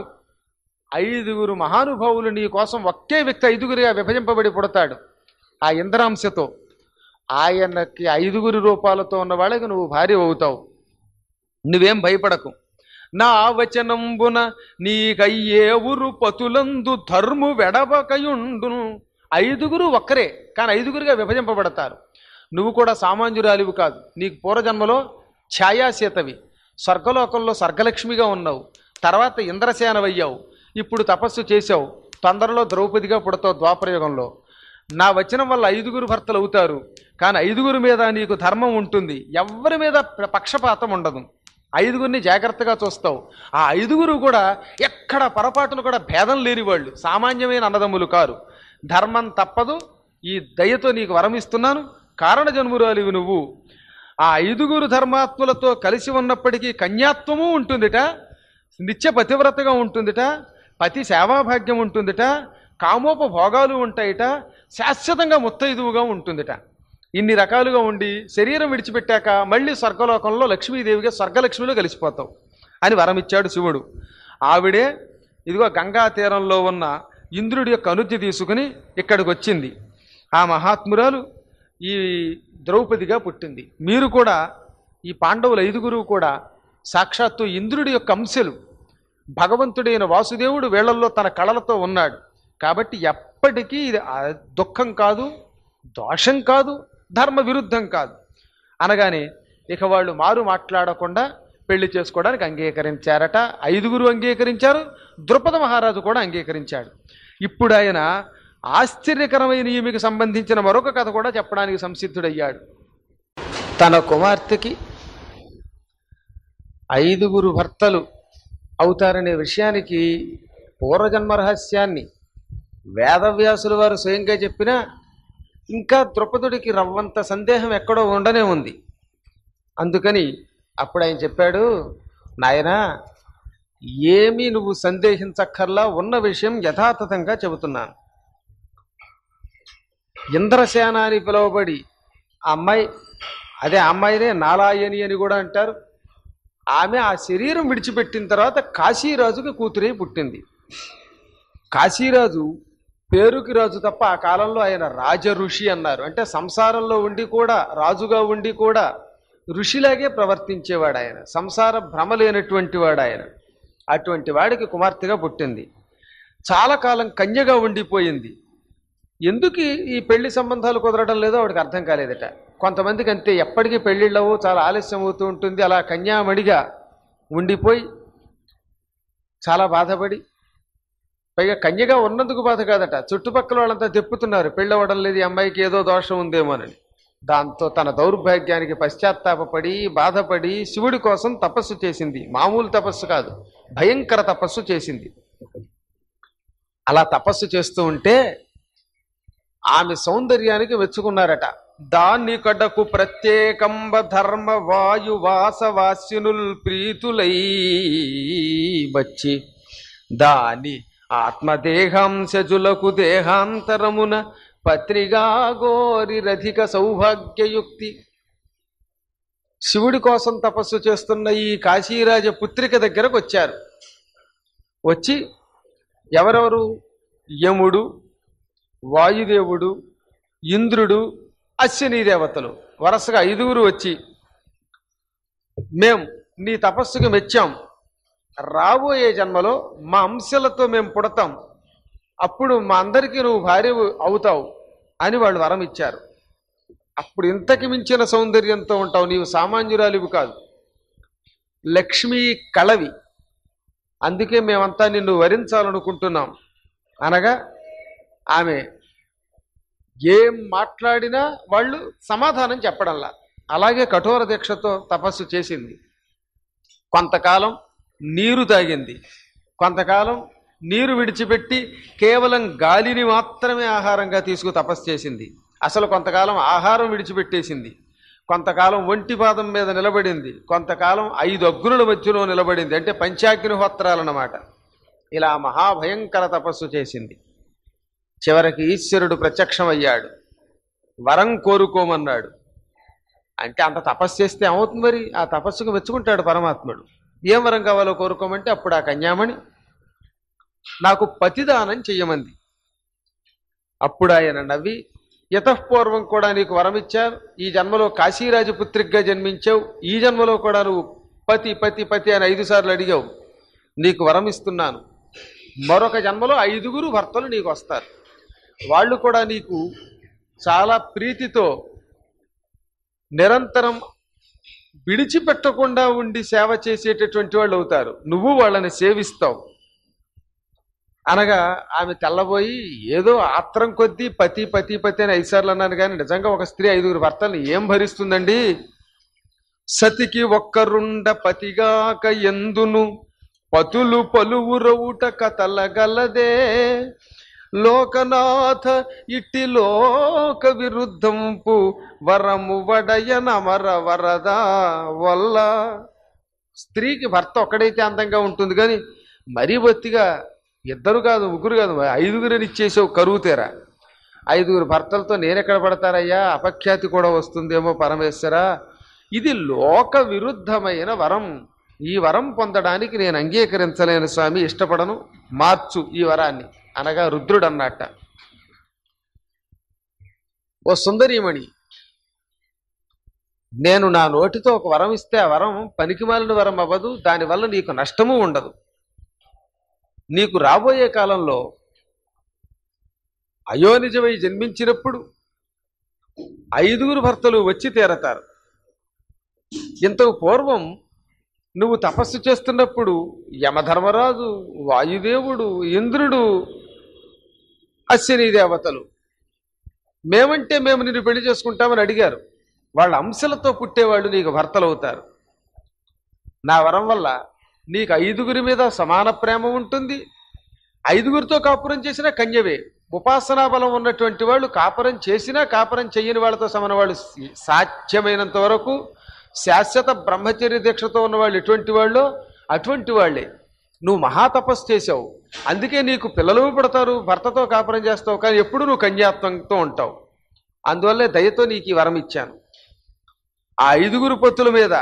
C: ఐదుగురు మహానుభావులు నీ కోసం ఒకే వ్యక్తి ఐదుగురిగా విభజింపబడి పుడతాడు ఆ ఇంద్రాంశతో ఆయనకి ఐదుగురు రూపాలతో ఉన్న వాళ్ళకి నువ్వు భార్య అవుతావు నువ్వేం భయపడకు నా వచనంబున నీకయ్యే ఉరు పతులందు ధర్ము వెడబకయుండును ఐదుగురు ఒక్కరే కానీ ఐదుగురుగా విభజింపబడతారు నువ్వు కూడా సామాన్యురాలివి కాదు నీకు పూర్వజన్మలో ఛాయాసీతవి స్వర్గలోకంలో స్వర్గలక్ష్మిగా ఉన్నావు తర్వాత ఇంద్రసేనవయ్యావు ఇప్పుడు తపస్సు చేశావు తొందరలో ద్రౌపదిగా పుడతావు ద్వాపరయుగంలో నా వచనం వల్ల ఐదుగురు భర్తలు అవుతారు కానీ ఐదుగురు మీద నీకు ధర్మం ఉంటుంది ఎవరి మీద ప్ర- పక్షపాతం ఉండదు ఐదుగురిని జాగ్రత్తగా చూస్తావు ఆ ఐదుగురు కూడా ఎక్కడ పొరపాటును కూడా భేదం లేని వాళ్ళు సామాన్యమైన అన్నదమ్ములు కారు ధర్మం తప్పదు ఈ దయతో నీకు వరం ఇస్తున్నాను కారణ జన్మురాలివి నువ్వు ఆ ఐదుగురు ధర్మాత్ములతో కలిసి ఉన్నప్పటికీ కన్యాత్వము ఉంటుందిట నిత్య పతివ్రతగా ఉంటుందిట పతి సేవాభాగ్యం ఉంటుందిట కామోపభోగాలు ఉంటాయిట శాశ్వతంగా ముత్తైదువుగా ఉంటుందిట ఇన్ని రకాలుగా ఉండి శరీరం విడిచిపెట్టాక మళ్ళీ స్వర్గలోకంలో లక్ష్మీదేవిగా స్వర్గలక్ష్మిలో కలిసిపోతావు అని వరమిచ్చాడు శివుడు ఆవిడే ఇదిగో గంగా తీరంలో ఉన్న ఇంద్రుడి యొక్క అనుజ్ఞ తీసుకుని ఇక్కడికి వచ్చింది ఆ మహాత్మురాలు ఈ ద్రౌపదిగా పుట్టింది మీరు కూడా ఈ పాండవులు ఐదుగురు కూడా సాక్షాత్తు ఇంద్రుడి యొక్క అంశలు భగవంతుడైన వాసుదేవుడు వేళల్లో తన కళలతో ఉన్నాడు కాబట్టి ఎప్పటికీ ఇది ఆ దుఃఖం కాదు దోషం కాదు ధర్మ విరుద్ధం కాదు అనగానే ఇక వాళ్ళు మారు మాట్లాడకుండా పెళ్లి చేసుకోవడానికి అంగీకరించారట ఐదుగురు అంగీకరించారు ద్రుపద మహారాజు కూడా అంగీకరించాడు ఇప్పుడు ఆయన ఆశ్చర్యకరమైన ఈమెకు సంబంధించిన మరొక కథ కూడా చెప్పడానికి సంసిద్ధుడయ్యాడు తన కుమార్తెకి ఐదుగురు భర్తలు అవుతారనే విషయానికి పూర్వజన్మ రహస్యాన్ని వేదవ్యాసుల వారు స్వయంగా చెప్పినా ఇంకా ద్రుపదుడికి రవ్వంత సందేహం ఎక్కడో ఉండనే ఉంది అందుకని అప్పుడు ఆయన చెప్పాడు నాయనా ఏమీ నువ్వు సందేహించక్కర్లా ఉన్న విషయం యథాతథంగా చెబుతున్నాను ఇంద్రసేన అని పిలువబడి ఆ అమ్మాయి అదే ఆ అమ్మాయినే నాలాయని అని కూడా అంటారు ఆమె ఆ శరీరం విడిచిపెట్టిన తర్వాత కాశీరాజుకి కూతురే పుట్టింది కాశీరాజు పేరుకి రాజు తప్ప ఆ కాలంలో ఆయన రాజ ఋషి అన్నారు అంటే సంసారంలో ఉండి కూడా రాజుగా ఉండి కూడా ఋషిలాగే ప్రవర్తించేవాడు ఆయన సంసార భ్రమ లేనటువంటి వాడు ఆయన అటువంటి వాడికి కుమార్తెగా పుట్టింది చాలా కాలం కన్యగా ఉండిపోయింది ఎందుకు ఈ- ఈ పెళ్లి సంబంధాలు కుదరడం లేదో వాడికి అర్థం కాలేదట కొంతమందికి అంతే ఎప్పటికీ పెళ్ళిళ్ళవు చాలా ఆలస్యం అవుతూ ఉంటుంది అలా కన్యామణిగా ఉండిపోయి చాలా బాధపడి పైగా కన్యగా ఉన్నందుకు బాధ కాదట చుట్టుపక్కల వాళ్ళంతా తెప్పుతున్నారు పెళ్ళవడం లేదు ఈ అమ్మాయికి ఏదో దోషం ఉందేమోనని దాంతో తన దౌర్భాగ్యానికి పశ్చాత్తాపపడి బాధపడి శివుడి కోసం తపస్సు చేసింది మామూలు తపస్సు కాదు భయంకర తపస్సు చేసింది అలా తపస్సు చేస్తూ ఉంటే ఆమె సౌందర్యానికి మెచ్చుకున్నారట దాన్ని కడకు ప్రత్యేకంబ ధర్మ వాయు వాసవాస్యునుల్ ప్రీతులై వచ్చి దాని ఆత్మదేహాంశజులకు దేహాంతరమున పత్రిగా గోరి రధిక సౌభాగ్యయుక్తి శివుడి కోసం తపస్సు చేస్తున్న ఈ కాశీరాజ పుత్రిక దగ్గరకు వచ్చారు వచ్చి ఎవరెవరు యముడు వాయుదేవుడు ఇంద్రుడు అశ్విని దేవతలు వరుసగా ఐదుగురు వచ్చి మేం నీ తపస్సుకు మెచ్చాం రాబోయే జన్మలో మా అంశలతో మేము పుడతాం అప్పుడు మా అందరికీ నువ్వు భార్య అవుతావు అని వాళ్ళు వరం ఇచ్చారు అప్పుడు ఇంతకి మించిన సౌందర్యంతో ఉంటావు నీవు సామాన్యురాలివి కాదు లక్ష్మీ కళవి అందుకే మేమంతా నిన్ను వరించాలనుకుంటున్నాం అనగా ఆమె ఏం మాట్లాడినా వాళ్ళు సమాధానం చెప్పడంలా అలాగే కఠోర దీక్షతో తపస్సు చేసింది కొంతకాలం నీరు తాగింది కొంతకాలం నీరు విడిచిపెట్టి కేవలం గాలిని మాత్రమే ఆహారంగా తీసుకు తపస్సు చేసింది అసలు కొంతకాలం ఆహారం విడిచిపెట్టేసింది కొంతకాలం ఒంటి పాదం మీద నిలబడింది కొంతకాలం ఐదు అగ్నుల మధ్యలో నిలబడింది అంటే పంచాగ్నిహోత్రాలన్నమాట ఇలా మహాభయంకర తపస్సు చేసింది చివరికి ఈశ్వరుడు ప్రత్యక్షమయ్యాడు వరం కోరుకోమన్నాడు అంటే అంత తపస్సు చేస్తే ఏమవుతుంది మరి ఆ తపస్సుకు మెచ్చుకుంటాడు పరమాత్ముడు ఏం వరం కావాలో కోరుకోమంటే అప్పుడు ఆ కన్యామణి నాకు పతిదానం చెయ్యమంది అప్పుడు ఆయన నవ్వి యతఃపూర్వం కూడా నీకు వరం ఇచ్చారు ఈ జన్మలో కాశీరాజు పుత్రికగా జన్మించావు ఈ జన్మలో కూడా నువ్వు పతి పతి పతి అని ఐదు సార్లు అడిగావు నీకు వరం ఇస్తున్నాను మరొక జన్మలో ఐదుగురు భర్తలు నీకు వస్తారు వాళ్ళు కూడా నీకు చాలా ప్రీతితో నిరంతరం విడిచిపెట్టకుండా ఉండి సేవ చేసేటటువంటి వాళ్ళు అవుతారు నువ్వు వాళ్ళని సేవిస్తావు అనగా ఆమె తెల్లబోయి ఏదో ఆత్రం కొద్దీ పతి పతి పతి అని ఐదు సార్లు అన్నాను కానీ నిజంగా ఒక స్త్రీ ఐదుగురు భర్తల్ని ఏం భరిస్తుందండి సతికి ఒక్కరుండ పతిగాక ఎందును పతులు పలువురవుట కథలగలదే లోకనాథ ఇట్టి లోక విరుద్ధంపు వరము వడయనమర వరదా వల్ల స్త్రీకి భర్త ఒక్కడైతే అందంగా ఉంటుంది కానీ మరీ బొత్తిగా ఇద్దరు కాదు ముగ్గురు కాదు ఐదుగురిని ఇచ్చేసావు కరువు తీరా ఐదుగురు భర్తలతో నేనెక్కడ పడతారయ్యా అపఖ్యాతి కూడా వస్తుందేమో పరమేశ్వర ఇది లోక విరుద్ధమైన వరం ఈ వరం పొందడానికి నేను అంగీకరించలేను స్వామి ఇష్టపడను మార్చు ఈ వరాన్ని అనగా రుద్రుడు అన్నట్ట ఓ సుందరీమణి నేను నా నోటితో ఒక వరం ఇస్తే ఆ వరం పనికిమాలిన వరం అవ్వదు దానివల్ల నీకు నష్టము ఉండదు నీకు రాబోయే కాలంలో అయోనిజమై జన్మించినప్పుడు ఐదుగురు భర్తలు వచ్చి తీరతారు ఇంతకు పూర్వం నువ్వు తపస్సు చేస్తున్నప్పుడు యమధర్మరాజు వాయుదేవుడు ఇంద్రుడు అశ్విని దేవతలు మేమంటే మేము నిన్ను పెళ్లి చేసుకుంటామని అడిగారు వాళ్ళ అంశలతో పుట్టేవాళ్ళు నీకు భర్తలు అవుతారు నా వరం వల్ల నీకు ఐదుగురి మీద సమాన ప్రేమ ఉంటుంది ఐదుగురితో కాపురం చేసినా కన్యవే ఉపాసనా బలం ఉన్నటువంటి వాళ్ళు కాపురం చేసినా కాపురం చెయ్యని వాళ్ళతో సమాన వాళ్ళు సాధ్యమైనంత వరకు శాశ్వత బ్రహ్మచర్య దీక్షతో ఉన్న వాళ్ళు ఎటువంటి వాళ్ళు అటువంటి వాళ్ళే నువ్వు మహాతపస్సు చేసావు అందుకే నీకు పిల్లలు పుడతారు భర్తతో కాపురం చేస్తావు కానీ ఎప్పుడు నువ్వు కన్యాత్వంతో ఉంటావు అందువల్లే దయతో నీకు ఈ వరం ఇచ్చాను ఆ ఐదుగురు పొత్తుల మీద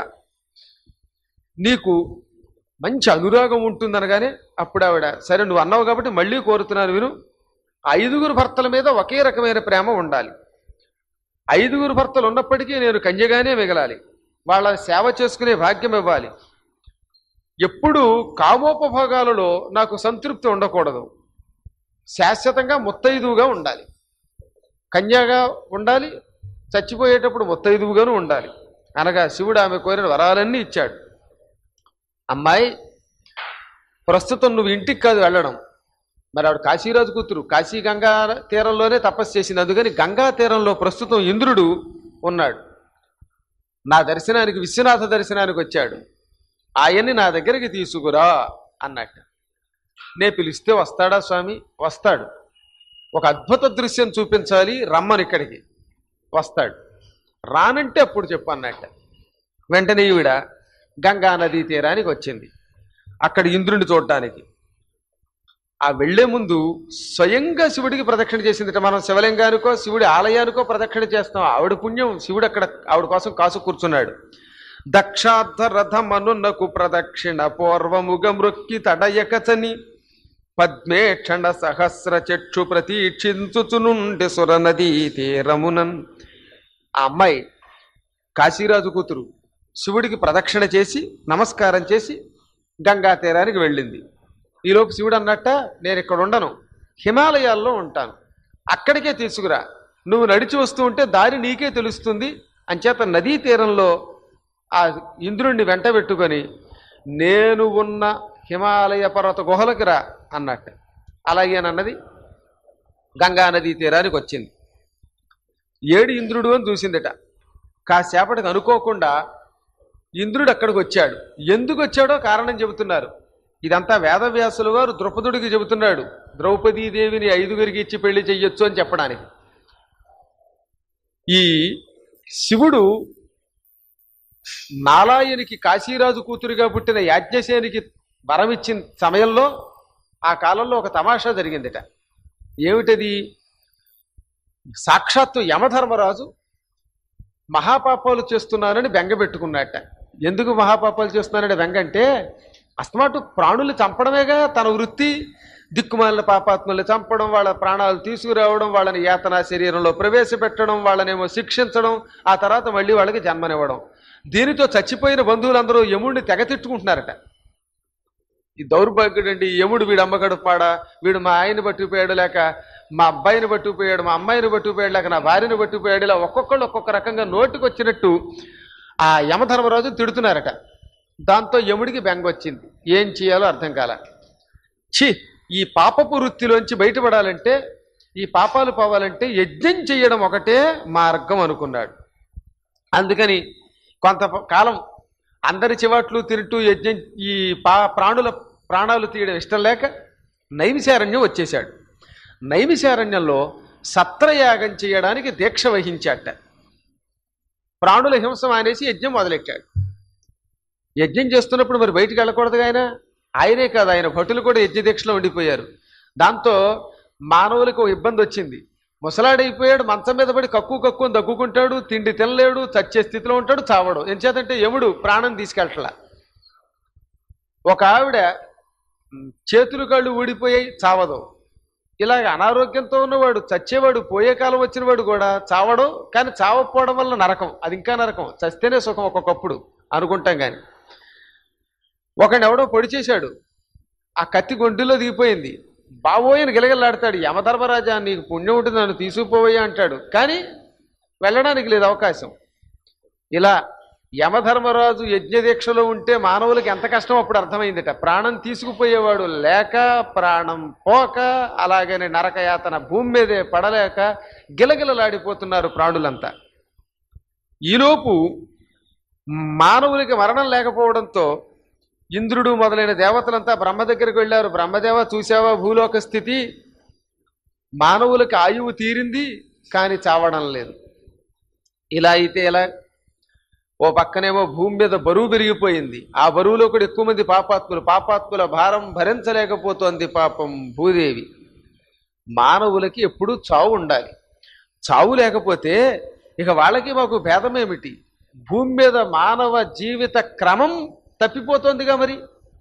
C: నీకు మంచి అనురాగం ఉంటుందనగానే అప్పుడు ఆవిడ సరే నువ్వు అన్నావు కాబట్టి మళ్ళీ కోరుతున్నాను విను ఐదుగురు భర్తల మీద ఒకే రకమైన ప్రేమ ఉండాలి ఐదుగురు భర్తలు ఉన్నప్పటికీ నేను కన్యగానే మిగలాలి వాళ్ళ సేవ చేసుకునే భాగ్యం ఇవ్వాలి ఎప్పుడు కామోపభోగాలలో నాకు సంతృప్తి ఉండకూడదు శాశ్వతంగా ముత్తైదువుగా ఉండాలి కన్యగా ఉండాలి చచ్చిపోయేటప్పుడు ముత్తైదువుగాను ఉండాలి అనగా శివుడు ఆమె కోరిన వరాలన్నీ ఇచ్చాడు అమ్మాయి ప్రస్తుతం నువ్వు ఇంటికి కాదు వెళ్ళడం మరి ఆవిడ కాశీరాజు కూతురు కాశీ గంగా తీరంలోనే తపస్సు చేసింది అందుకని గంగా తీరంలో ప్రస్తుతం ఇంద్రుడు ఉన్నాడు నా దర్శనానికి విశ్వనాథ దర్శనానికి వచ్చాడు ఆయన్ని నా దగ్గరికి తీసుకురా అన్నట్టు నే పిలిస్తే వస్తాడా స్వామి వస్తాడు ఒక అద్భుత దృశ్యం చూపించాలి రమ్మని ఇక్కడికి వస్తాడు రానంటే అప్పుడు చెప్పు అన్నట్ట వెంటనే ఈవిడ గంగా నదీ తీరానికి వచ్చింది అక్కడ ఇంద్రుడిని చూడటానికి ఆ వెళ్లే ముందు స్వయంగా శివుడికి ప్రదక్షిణ చేసిందిట మనం శివలింగానికో శివుడి ఆలయానికో ప్రదక్షిణ చేస్తాం ఆవిడ పుణ్యం శివుడు అక్కడ ఆవిడ కోసం కాసు కూర్చున్నాడు దక్షార్థ రథమనున్నకు ప్రదక్షిణ పూర్వముగ మృక్కి తడయకచని పద్మేక్షణ సహస్ర చక్షు ప్రతీక్షించుచునుండి సురనదీ తీరమునన్ ఆ అమ్మాయి కాశీరాజు కూతురు శివుడికి ప్రదక్షిణ చేసి నమస్కారం చేసి గంగా తీరానికి వెళ్ళింది ఈలోపు శివుడు అన్నట్ట నేను ఇక్కడ ఉండను హిమాలయాల్లో ఉంటాను అక్కడికే తీసుకురా నువ్వు నడిచి వస్తూ ఉంటే దారి నీకే తెలుస్తుంది అంచేత నదీ తీరంలో ఆ ఇంద్రుణ్ణి వెంట పెట్టుకొని నేను ఉన్న హిమాలయ పర్వత గుహలకు రా అన్నట్టు అలాగేనన్నది గంగా నదీ తీరానికి వచ్చింది ఏడు ఇంద్రుడు అని చూసిందట కాసేపటికి అనుకోకుండా ఇంద్రుడు అక్కడికి వచ్చాడు ఎందుకు వచ్చాడో కారణం చెబుతున్నారు ఇదంతా వేదవ్యాసుల వారు ద్రౌపదుడికి చెబుతున్నాడు ద్రౌపదీదేవిని ఐదుగురికి ఇచ్చి పెళ్లి చెయ్యొచ్చు అని చెప్పడానికి ఈ శివుడు నాలాయనికి కాశీరాజు కూతురుగా పుట్టిన యాజ్ఞసేనికి వరం ఇచ్చిన సమయంలో ఆ కాలంలో ఒక తమాషా జరిగిందిట ఏమిటది సాక్షాత్తు యమధర్మరాజు మహాపాపాలు చేస్తున్నానని బెంగ పెట్టుకున్నట్ట ఎందుకు మహాపాపాలు చేస్తున్నానని బెంగ అంటే అస్తమాటు ప్రాణులు చంపడమేగా తన వృత్తి దిక్కుమాలిన పాపాత్మల్ని చంపడం వాళ్ళ ప్రాణాలు తీసుకురావడం వాళ్ళని యాతన శరీరంలో ప్రవేశపెట్టడం వాళ్ళనేమో శిక్షించడం ఆ తర్వాత మళ్ళీ వాళ్ళకి జన్మనివ్వడం దీనితో చచ్చిపోయిన బంధువులందరూ యముడిని తెగ తిట్టుకుంటున్నారట ఈ దౌర్భాగ్యుడు అండి యముడు వీడు అమ్మగడు పాడా వీడు మా ఆయన్ని పట్టుకుపోయాడు లేక మా అబ్బాయిని పట్టుకుపోయాడు మా అమ్మాయిని పట్టుకుపోయాడు లేక నా భార్యని పట్టుకుపోయాడు ఇలా ఒక్కొక్కళ్ళు ఒక్కొక్క రకంగా నోటికి వచ్చినట్టు ఆ యమధర్మరాజు తిడుతున్నారట దాంతో యముడికి బెంగ వచ్చింది ఏం చేయాలో అర్థం కాల ఛీ ఈ పాపపు వృత్తిలోంచి బయటపడాలంటే ఈ పాపాలు పోవాలంటే యజ్ఞం చేయడం ఒకటే మార్గం అనుకున్నాడు అందుకని కొంత కాలం అందరి చివాట్లు తింటూ యజ్ఞం ఈ పా ప్రాణుల ప్రాణాలు తీయడం ఇష్టం లేక నైమిశారణ్యం వచ్చేశాడు నైమిశారణ్యంలో సత్రయాగం చేయడానికి దీక్ష వహించాట ప్రాణుల హింస మానేసి యజ్ఞం మొదలెట్టాడు యజ్ఞం చేస్తున్నప్పుడు మరి బయటికి వెళ్ళకూడదుగా ఆయన ఆయనే కాదు ఆయన భటులు కూడా యజ్ఞ దీక్షలో ఉండిపోయారు దాంతో మానవులకు ఓ ఇబ్బంది వచ్చింది ముసలాడైపోయాడు మంచం మీద పడి కక్కు కక్కు అని దగ్గుకుంటాడు తిండి తినలేడు చచ్చే స్థితిలో ఉంటాడు చావడు ఎంచేతంటే యముడు ప్రాణం తీసుకెళ్ళట్లా ఒక ఆవిడ ఉమ్, చేతులు కాళ్ళు ఊడిపోయాయి చావదు ఇలాగ అనారోగ్యంతో ఉన్నవాడు చచ్చేవాడు పోయే కాలం వచ్చినవాడు కూడా చావడం కానీ చావకపోవడం వల్ల నరకం అది ఇంకా నరకం చస్తేనే సుఖం ఒక్కొక్కప్పుడు అనుకుంటాం కానీ ఒకడిని ఎవడో పొడి చేశాడు ఆ కత్తి గొంతులో దిగిపోయింది బాబోయని గిలగిలాడతాడు యమధర్మరాజా నీకు పుణ్యం ఉంటుంది నన్ను తీసుకుపోవయ్యా అంటాడు కానీ వెళ్ళడానికి లేదు అవకాశం ఇలా యమధర్మరాజు యజ్ఞదీక్షలో ఉంటే మానవులకు ఎంత కష్టం అప్పుడు అర్థమైందిట ప్రాణం తీసుకుపోయేవాడు లేక ప్రాణం పోక అలాగనే నరకయాతన భూమి మీదే పడలేక గిలగిలలాడిపోతున్నారు ప్రాణులంతా ఈలోపు మానవులకి మరణం లేకపోవడంతో ఇంద్రుడు మొదలైన దేవతలంతా బ్రహ్మ దగ్గరికి వెళ్ళారు బ్రహ్మదేవ చూసావా భూలోక స్థితి మానవులకి ఆయువు తీరింది కానీ చావడం లేదు ఇలా అయితే ఎలా ఓ పక్కనేమో భూమి మీద బరువు పెరిగిపోయింది ఆ బరువులో కూడా ఎక్కువ మంది పాపాత్ములు పాపాత్ముల భారం భరించలేకపోతోంది పాపం భూదేవి మానవులకి ఎప్పుడూ చావు ఉండాలి చావు లేకపోతే ఇక వాళ్ళకి మాకు భేదమేమిటి భూమి మీద మానవ జీవిత క్రమం తప్పిపోతోందిగా మరి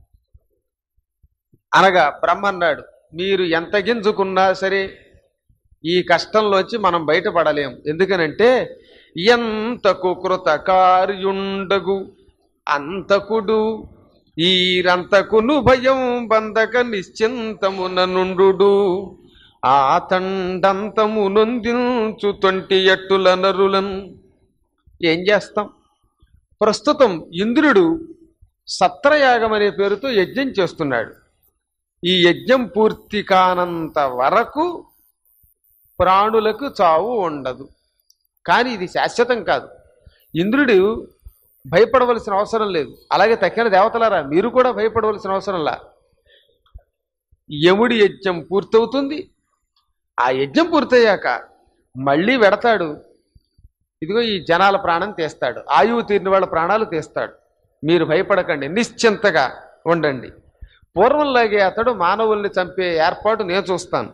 C: అనగా బ్రహ్మ అన్నాడు మీరు ఎంత గింజుకున్నా సరే ఈ కష్టంలోంచి మనం బయటపడలేం ఎందుకనంటే ఎంతకు కృత కార్యుండగు అంతకుడు ఈరంతకును భయం బంధక నిశ్చింతమున నుండు ఆ తండంతము నొందించు తొంటి ఎట్టుల నరులను ఏం చేస్తాం ప్రస్తుతం ఇంద్రుడు సత్రయాగం అనే పేరుతో యజ్ఞం చేస్తున్నాడు ఈ యజ్ఞం పూర్తి కానంత వరకు ప్రాణులకు చావు ఉండదు కానీ ఇది శాశ్వతం కాదు ఇంద్రుడు భయపడవలసిన అవసరం లేదు అలాగే తక్కిన దేవతలారా మీరు కూడా భయపడవలసిన అవసరంలా యముడి యజ్ఞం పూర్తవుతుంది ఆ యజ్ఞం పూర్తయ్యాక మళ్ళీ వెడతాడు ఇదిగో ఈ జనాల ప్రాణం తీస్తాడు ఆయువు తీరిన వాళ్ళ ప్రాణాలు తీస్తాడు మీరు భయపడకండి నిశ్చింతగా ఉండండి పూర్వంలాగే అతడు మానవుల్ని చంపే ఏర్పాటు నేను చూస్తాను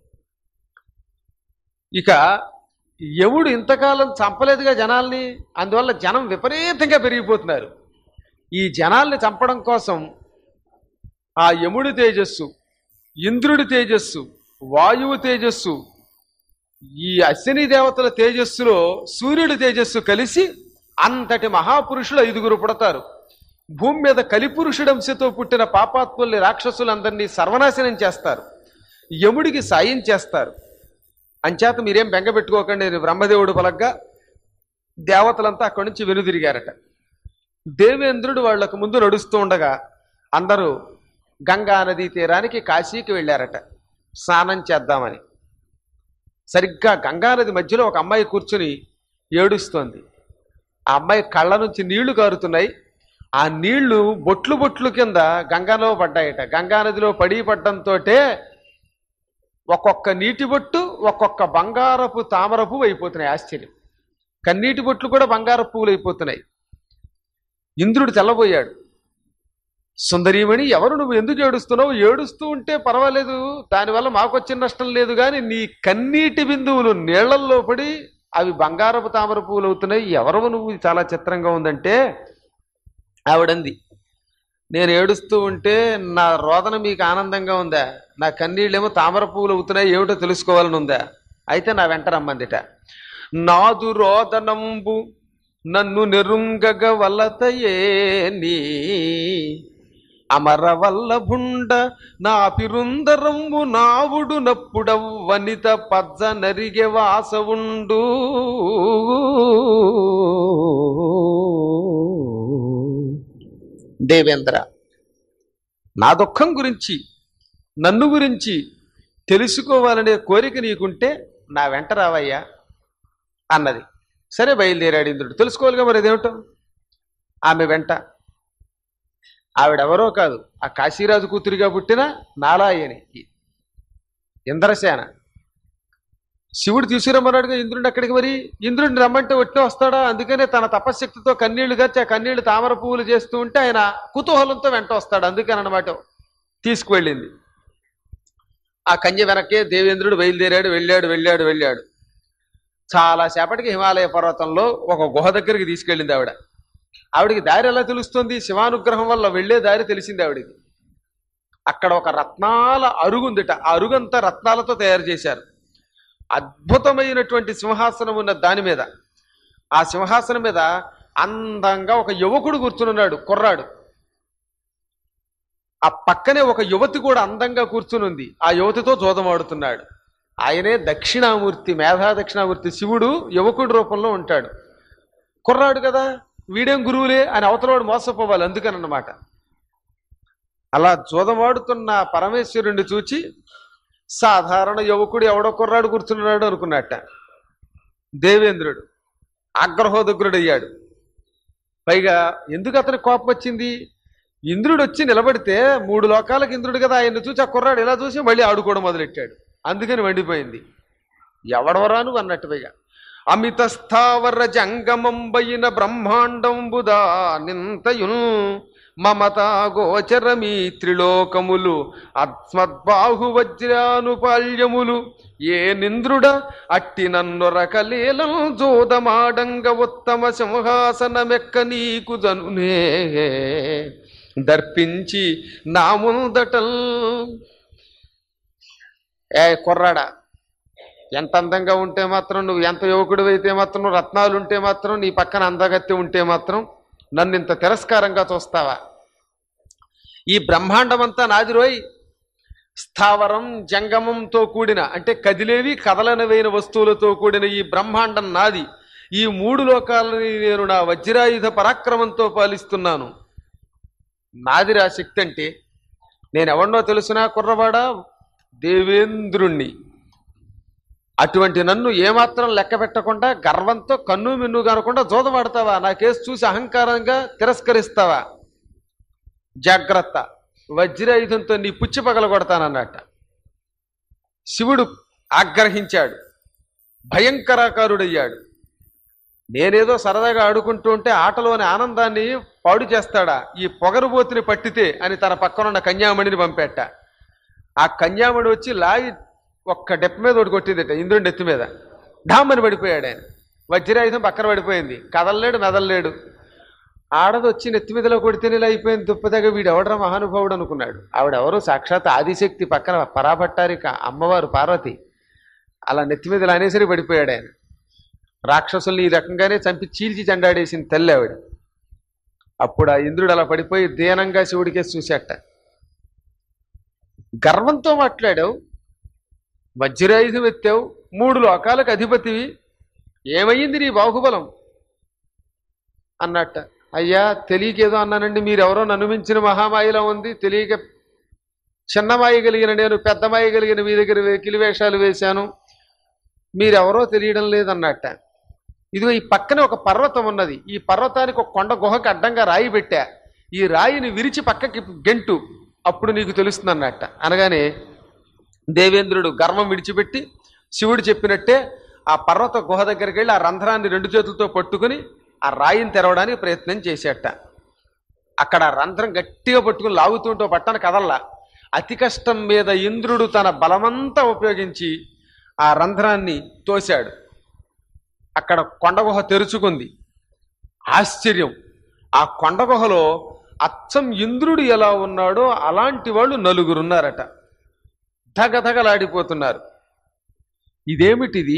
C: ఇక యముడు ఇంతకాలం చంపలేదుగా జనాల్ని అందువల్ల జనం విపరీతంగా పెరిగిపోతున్నారు ఈ జనాల్ని చంపడం కోసం ఆ యముడి తేజస్సు ఇంద్రుడి తేజస్సు వాయువు తేజస్సు ఈ అశ్విని దేవతల తేజస్సులో సూర్యుడి తేజస్సు కలిసి అంతటి మహాపురుషులు ఐదుగురు పుడతారు భూమి మీద కలిపురుషుడంశతో పుట్టిన పాపాత్ముల్ని రాక్షసులందరినీ సర్వనాశనం చేస్తారు యముడికి సాయం చేస్తారు అంచేత మీరేం బెంగ పెట్టుకోకండి అని బ్రహ్మదేవుడు పలగ్గా దేవతలంతా అక్కడి నుంచి వెనుదిరిగారట దేవేంద్రుడు వాళ్లకు ముందు నడుస్తూ ఉండగా అందరూ గంగా నదీ తీరానికి కాశీకి వెళ్ళారట స్నానం చేద్దామని సరిగ్గా గంగానది మధ్యలో ఒక అమ్మాయి కూర్చుని ఏడుస్తోంది ఆ అమ్మాయి కళ్ళ నుంచి నీళ్లు కారుతున్నాయి ఆ నీళ్లు బొట్లు బొట్లు కింద గంగాలో పడ్డాయట గంగా నదిలో పడి పడ్డంతో ఒక్కొక్క నీటి బొట్టు ఒక్కొక్క బంగారపు తామరపు అయిపోతున్నాయి ఆశ్చర్యం కన్నీటి బొట్లు కూడా బంగారపు పువ్వులు అయిపోతున్నాయి ఇంద్రుడు తెల్లబోయాడు సుందరీమణి ఎవరు నువ్వు ఎందుకు ఏడుస్తున్నావు ఏడుస్తూ ఉంటే పర్వాలేదు దానివల్ల మాకు వచ్చిన నష్టం లేదు కానీ నీ కన్నీటి బిందువులు నీళ్లల్లో పడి అవి బంగారపు తామర పువ్వులు అవుతున్నాయి ఎవరు నువ్వు ఇది చాలా చిత్రంగా ఉందంటే ఆవిడంది నేను ఏడుస్తూ ఉంటే నా రోదన మీకు ఆనందంగా ఉందా నా కన్నీళ్ళేమో తామర పువ్వులు అవుతున్నాయి ఏమిటో తెలుసుకోవాలని ఉందా అయితే నా వెంట రమ్మందిట నాదు రోదనంబు నన్ను నెరుంగగ వల్లతయే నీ అమర వల్లభుండ నా పిరుందరంబు నావుడు నప్పుడవ్ వనిత పజ్జ నరిగె వాసవుండు దేవేంద్ర నా దుఃఖం గురించి నన్ను గురించి తెలుసుకోవాలనే కోరిక నీకుంటే నా వెంట రావయ్యా అన్నది సరే బయలుదేరాడు ఇంద్రుడు తెలుసుకోవాలిగా మరి అదేమిటో ఆమె వెంట ఆవిడెవరో కాదు ఆ కాశీరాజు కూతురిగా పుట్టిన నాలాయని ఇంద్రసేన శివుడు తీసుకురమ్మన్నాడుగా ఇంద్రుడిని అక్కడికి మరి ఇంద్రుడిని రమ్మంటే ఒట్టే వస్తాడా అందుకనే తన తపశ్శక్తితో కన్నీళ్లు గచ్చి ఆ కన్నీళ్లు తామర పువ్వులు చేస్తూ ఉంటే ఆయన కుతూహలంతో వెంట వస్తాడు అందుకని అనమాట తీసుకువెళ్ళింది ఆ కన్య వెనక్కే దేవేంద్రుడు బయలుదేరాడు వెళ్ళాడు వెళ్ళాడు వెళ్ళాడు చాలా సేపటికి హిమాలయ పర్వతంలో ఒక గుహ దగ్గరికి తీసుకెళ్ళింది ఆవిడ ఆవిడికి దారి ఎలా తెలుస్తుంది శివానుగ్రహం వల్ల వెళ్ళే దారి తెలిసింది ఆవిడికి అక్కడ ఒక రత్నాల అరుగు ఉందిట ఆ అరుగంతా రత్నాలతో తయారు చేశారు అద్భుతమైనటువంటి సింహాసనం ఉన్న దాని మీద ఆ సింహాసనం మీద అందంగా ఒక యువకుడు కూర్చునున్నాడు కుర్రాడు ఆ పక్కనే ఒక యువతి కూడా అందంగా కూర్చుని ఉంది ఆ యువతితో జోదమాడుతున్నాడు ఆయనే దక్షిణామూర్తి మేధా దక్షిణామూర్తి శివుడు యువకుడి రూపంలో ఉంటాడు కుర్రాడు కదా వీడేం గురువులే అని అవతలవాడు మోసపోవాలి అందుకని అన్నమాట అలా జోదమాడుతున్న పరమేశ్వరుణ్ణి చూచి సాధారణ యువకుడు ఎవడో కుర్రాడు కూర్చున్నాడు అనుకున్నట్ట దేవేంద్రుడు ఆగ్రహోదగ్రుడయ్యాడు పైగా ఎందుకు అతని కోపం వచ్చింది ఇంద్రుడు వచ్చి నిలబడితే మూడు లోకాలకు ఇంద్రుడు కదా ఆయన్ని చూసి ఆ కుర్రాడు ఇలా చూసి మళ్ళీ ఆడుకోవడం మొదలెట్టాడు అందుకని వండిపోయింది ఎవడవరాను అన్నట్టు పైగా అమిత స్థావర జంగమంబైన బ్రహ్మాండంబుదా నింతయున్ మమత గోచరమీ త్రిలోకములు అస్మద్బాహు వజ్రానుపాల్యములు ఏ నింద్రుడ అట్టి నన్ను రకలీలం జోదమాడంగ ఉత్తమ సింహాసనమెక్క నీకు జనునే దర్పించి నా ముందటల్ ఏ కుర్రాడా ఎంత అందంగా ఉంటే మాత్రం నువ్వు ఎంత యువకుడు అయితే మాత్రం రత్నాలు ఉంటే మాత్రం నీ పక్కన అందగత్తి ఉంటే మాత్రం నన్ను ఇంత తిరస్కారంగా చూస్తావా ఈ బ్రహ్మాండమంతా నాది రోయ్ స్థావరం జంగమంతో కూడిన అంటే కదిలేవి కదలనవైన వస్తువులతో కూడిన ఈ బ్రహ్మాండం నాది ఈ మూడు లోకాలని నేను నా వజ్రాయుధ పరాక్రమంతో పాలిస్తున్నాను నాదిరా శక్తి అంటే నేను ఎవరినో తెలుసునా కుర్రవాడా దేవేంద్రుణ్ణి అటువంటి నన్ను ఏమాత్రం లెక్క పెట్టకుండా గర్వంతో కన్ను మిన్ను కానకుండా జోదమాడతావా నా కేసు చూసి అహంకారంగా తిరస్కరిస్తావా జాగ్రత్త వజ్రాయుధంతో నీ పుచ్చి పగల కొడతానన్నట్ట శివుడు ఆగ్రహించాడు భయంకరాకారుడయ్యాడు నేనేదో సరదాగా ఆడుకుంటూ ఉంటే ఆటలోని ఆనందాన్ని పాడు చేస్తాడా ఈ పొగరుబోతుని పట్టితే అని తన పక్కనున్న కన్యామణిని పంపేట ఆ కన్యామణి వచ్చి లాగి ఒక్క డెప్ మీద ఒకటి కొట్టిందట ఇంద్రుడి నెత్తి మీద ఢామ్మని పడిపోయాడు ఆయన వజ్రాయుధం పక్కన పడిపోయింది కదలలేడు మెదలలేడు ఆడది వచ్చి నెత్తి మీదలో కొడితేనే ఇలా అయిపోయింది దుప్పదగ వీడు ఎవడరా మహానుభావుడు అనుకున్నాడు ఆవిడెవరో సాక్షాత్ ఆదిశక్తి పక్కన పరాభట్టారిక అమ్మవారు పార్వతి అలా నెత్తి మీద ఇలా అనేసరి పడిపోయాడు ఆయన రాక్షసుల్ని ఈ రకంగానే చంపి చీల్చి చెండాడేసిన తల్లి ఆవిడ అప్పుడు ఆ ఇంద్రుడు అలా పడిపోయి దీనంగా శివుడికే చూశాట గర్వంతో మాట్లాడావు వజ్రాయుధం ఎత్తావు మూడు లోకాలకు అధిపతివి ఏమయ్యింది నీ బాహుబలం అన్నట్ట అయ్యా తెలియకేదో అన్నానండి మీరెవరో నన్ను మించిన మహామాయలా ఉంది తెలియక చిన్న మాయ కలిగిన నేను పెద్ద మాయ కలిగిన మీ దగ్గర వే- కిలివేషాలు వేశాను మీరెవరో తెలియడం లేదన్నట్ట ఇదిగో ఈ పక్కనే ఒక పర్వతం ఉన్నది ఈ పర్వతానికి ఒక కొండ గుహకి అడ్డంగా రాయి పెట్టా ఈ రాయిని విరిచి పక్కకి గెంటు అప్పుడు నీకు తెలుస్తుంది అన్నట్ట అనగానే దేవేంద్రుడు గర్వం విడిచిపెట్టి శివుడు చెప్పినట్టే ఆ పర్వత గుహ దగ్గరికి వెళ్ళి ఆ రంధ్రాన్ని రెండు చేతులతో పట్టుకుని ఆ రాయిని తెరవడానికి ప్రయత్నం చేసేట అక్కడ ఆ రంధ్రం గట్టిగా పట్టుకుని లాగుతుంటూ పట్టణ కదల్లా అతి కష్టం మీద ఇంద్రుడు తన బలమంతా ఉపయోగించి ఆ రంధ్రాన్ని తోశాడు అక్కడ కొండ గుహ తెరుచుకుంది ఆశ్చర్యం ఆ కొండ గుహలో అచ్చం ఇంద్రుడు ఎలా ఉన్నాడో అలాంటి వాళ్ళు నలుగురున్నారట ధగధగలాడిపోతున్నారు ఇదేమిటిది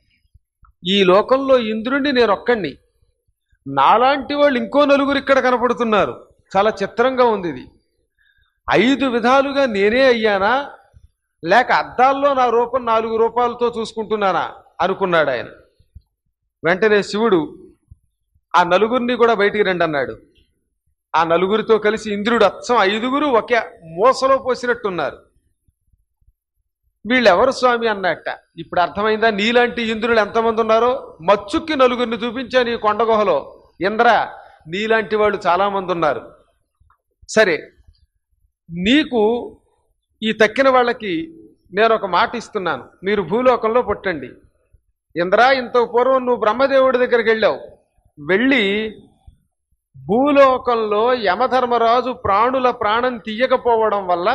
C: ఈ లోకంలో ఇంద్రుడిని నేను ఒక్కడిని నాలాంటి వాళ్ళు ఇంకో నలుగురు ఇక్కడ కనపడుతున్నారు చాలా చిత్రంగా ఉంది ఇది ఐదు విధాలుగా నేనే అయ్యానా లేక అద్దాల్లో నా రూపం నాలుగు రూపాయలతో చూసుకుంటున్నానా అనుకున్నాడు ఆయన వెంటనే శివుడు ఆ నలుగురిని కూడా బయటికి రండి అన్నాడు ఆ నలుగురితో కలిసి ఇంద్రుడు అచ్చం ఐదుగురు ఒకే మోసలో పోసినట్టున్నారు వీళ్ళెవరు స్వామి అన్నట్ట ఇప్పుడు అర్థమైందా నీలాంటి ఇంద్రులు ఎంతమంది ఉన్నారో మచ్చుక్కి నలుగురిని చూపించాను ఈ కొండ గుహలో ఇంద్ర నీలాంటి వాళ్ళు చాలా మంది ఉన్నారు సరే నీకు ఈ తక్కిన వాళ్ళకి నేను ఒక మాట ఇస్తున్నాను మీరు భూలోకంలో పుట్టండి ఇంద్రా ఇంత పూర్వం నువ్వు బ్రహ్మదేవుడి దగ్గరికి వెళ్ళావు వెళ్ళి భూలోకంలో యమధర్మరాజు ప్రాణుల ప్రాణం తీయకపోవడం వల్ల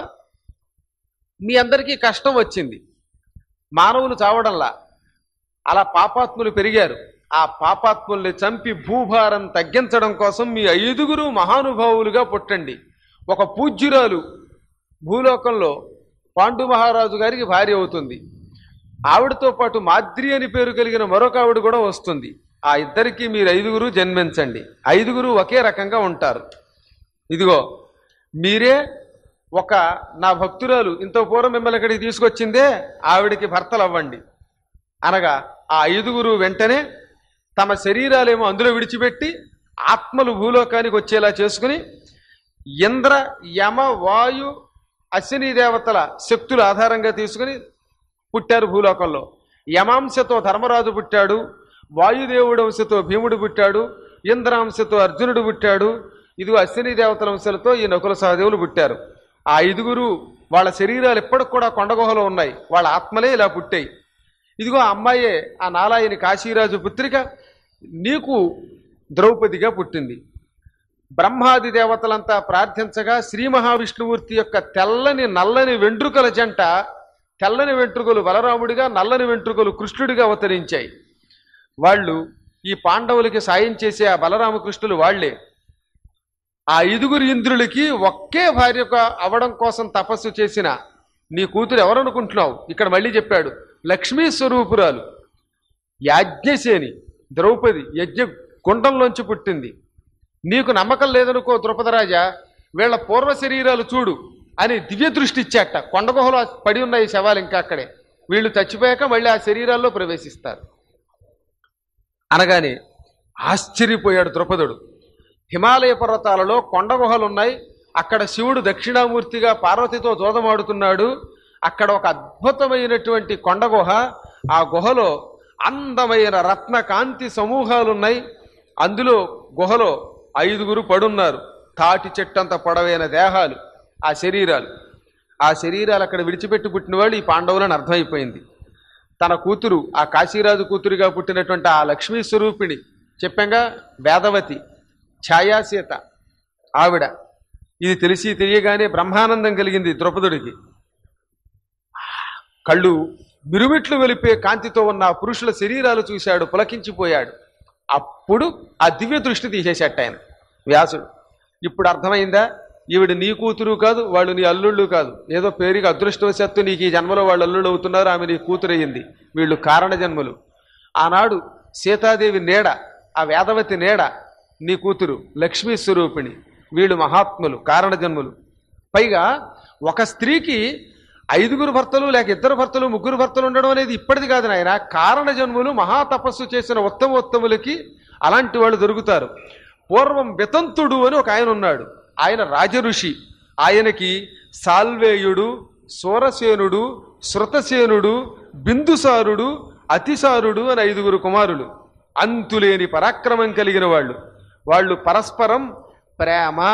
C: మీ అందరికీ కష్టం వచ్చింది మానవులు చావడంలా అలా పాపాత్ములు పెరిగారు ఆ పాపాత్ముల్ని చంపి భూభారం తగ్గించడం కోసం మీ ఐదుగురు మహానుభావులుగా పుట్టండి ఒక పూజ్యురాలు భూలోకంలో పాండు మహారాజు గారికి భార్య అవుతుంది ఆవిడతో పాటు మాద్రి అని పేరు కలిగిన మరొక ఆవిడ కూడా వస్తుంది ఆ ఇద్దరికి మీరు ఐదుగురు జన్మించండి ఐదుగురు ఒకే రకంగా ఉంటారు ఇదిగో మీరే ఒక నా భక్తురాలు ఇంత పూర్వం మిమ్మల్ని ఇక్కడికి తీసుకొచ్చిందే ఆవిడికి భర్తలు అవ్వండి అనగా ఆ ఐదుగురు వెంటనే తమ శరీరాలేమో అందులో విడిచిపెట్టి ఆత్మలు భూలోకానికి వచ్చేలా చేసుకుని ఇంద్ర యమ వాయు అశ్విని దేవతల శక్తుల ఆధారంగా తీసుకుని పుట్టారు భూలోకంలో యమాంశతో ధర్మరాజు పుట్టాడు వాయుదేవుడు అంశతో భీముడు పుట్టాడు ఇంద్రాంశతో అర్జునుడు పుట్టాడు ఇదిగో అశ్విని దేవతల అంశాలతో ఈ నకుల సహదేవులు పుట్టారు ఆ ఐదుగురు వాళ్ళ శరీరాలు ఎప్పటికి కూడా కొండగుహలో ఉన్నాయి వాళ్ళ ఆత్మలే ఇలా పుట్టాయి ఇదిగో ఆ అమ్మాయే ఆ నాలాయని కాశీరాజు పుత్రిక నీకు ద్రౌపదిగా పుట్టింది బ్రహ్మాది దేవతలంతా ప్రార్థించగా శ్రీ మహావిష్ణుమూర్తి యొక్క తెల్లని నల్లని వెంట్రుకల జంట తెల్లని వెంట్రుకలు బలరాముడిగా నల్లని వెంట్రుకలు కృష్ణుడిగా అవతరించాయి వాళ్ళు ఈ పాండవులకి సాయం చేసే ఆ బలరామకృష్ణులు వాళ్లే ఆ ఐదుగురు ఇంద్రులకి ఒకే భార్యగా అవడం కోసం తపస్సు చేసిన నీ కూతురు ఎవరనుకుంటున్నావు ఇక్కడ మళ్ళీ చెప్పాడు లక్ష్మీ స్వరూపురాలు యాజ్ఞసేని ద్రౌపది యజ్ఞ గుండంలోంచి పుట్టింది నీకు నమ్మకం లేదనుకో ద్రుపదరాజా వీళ్ళ పూర్వ శరీరాలు చూడు అని దివ్య దృష్టి ఇచ్చాట కొండగుహలో పడి ఉన్నాయి శవాలు ఇంకా అక్కడే వీళ్ళు చచ్చిపోయాక మళ్ళీ ఆ శరీరాల్లో ప్రవేశిస్తారు అనగానే ఆశ్చర్యపోయాడు ద్రుపదుడు హిమాలయ పర్వతాలలో కొండ గుహలు ఉన్నాయి అక్కడ శివుడు దక్షిణామూర్తిగా పార్వతితో దోదమాడుతున్నాడు అక్కడ ఒక అద్భుతమైనటువంటి కొండ గుహ ఆ గుహలో అందమైన రత్న కాంతి సమూహాలు ఉన్నాయి అందులో గుహలో ఐదుగురు పడున్నారు తాటి చెట్టంత పొడవైన దేహాలు ఆ శరీరాలు ఆ శరీరాలు అక్కడ విడిచిపెట్టి పుట్టిన వాళ్ళు ఈ పాండవులని అర్థమైపోయింది తన కూతురు ఆ కాశీరాజు కూతురుగా పుట్టినటువంటి ఆ లక్ష్మీ స్వరూపిణి చెప్పంగా వేదవతి ఛాయాసీత ఆవిడ ఇది తెలిసి తెలియగానే బ్రహ్మానందం కలిగింది ద్రౌపదుడికి కళ్ళు మిరుమిట్లు వెలిపే కాంతితో ఉన్న ఆ పురుషుల శరీరాలు చూశాడు పులకించిపోయాడు అప్పుడు ఆ దివ్య దృష్టి తీసేశాట ఆయన వ్యాసుడు ఇప్పుడు అర్థమైందా ఈవిడ నీ కూతురు కాదు వాళ్ళు నీ అల్లుళ్ళు కాదు ఏదో పేరుకి అదృష్టవశాత్తు నీకు ఈ జన్మలో వాళ్ళు అల్లుళ్ళు అవుతున్నారు ఆమె నీ కూతురయ్యింది వీళ్ళు కారణ జన్మలు ఆనాడు సీతాదేవి నీడ ఆ వేదవతి నీడ నీ కూతురు లక్ష్మీ స్వరూపిణి వీళ్ళు మహాత్ములు కారణ జన్మలు పైగా ఒక స్త్రీకి ఐదుగురు భర్తలు లేక ఇద్దరు భర్తలు ముగ్గురు భర్తలు ఉండడం అనేది ఇప్పటిది కాదు నాయన కారణ జన్ములు మహాతపస్సు చేసిన ఉత్తమోత్తములకి అలాంటి వాళ్ళు దొరుకుతారు పూర్వం వితంతుడు అని ఒక ఆయన ఉన్నాడు ఆయన రాజఋషి ఆయనకి సాల్వేయుడు సూరసేనుడు శృతసేనుడు బిందుసారుడు అతిసారుడు అని ఐదుగురు కుమారులు అంతులేని పరాక్రమం కలిగిన వాళ్ళు వాళ్ళు పరస్పరం ప్రేమ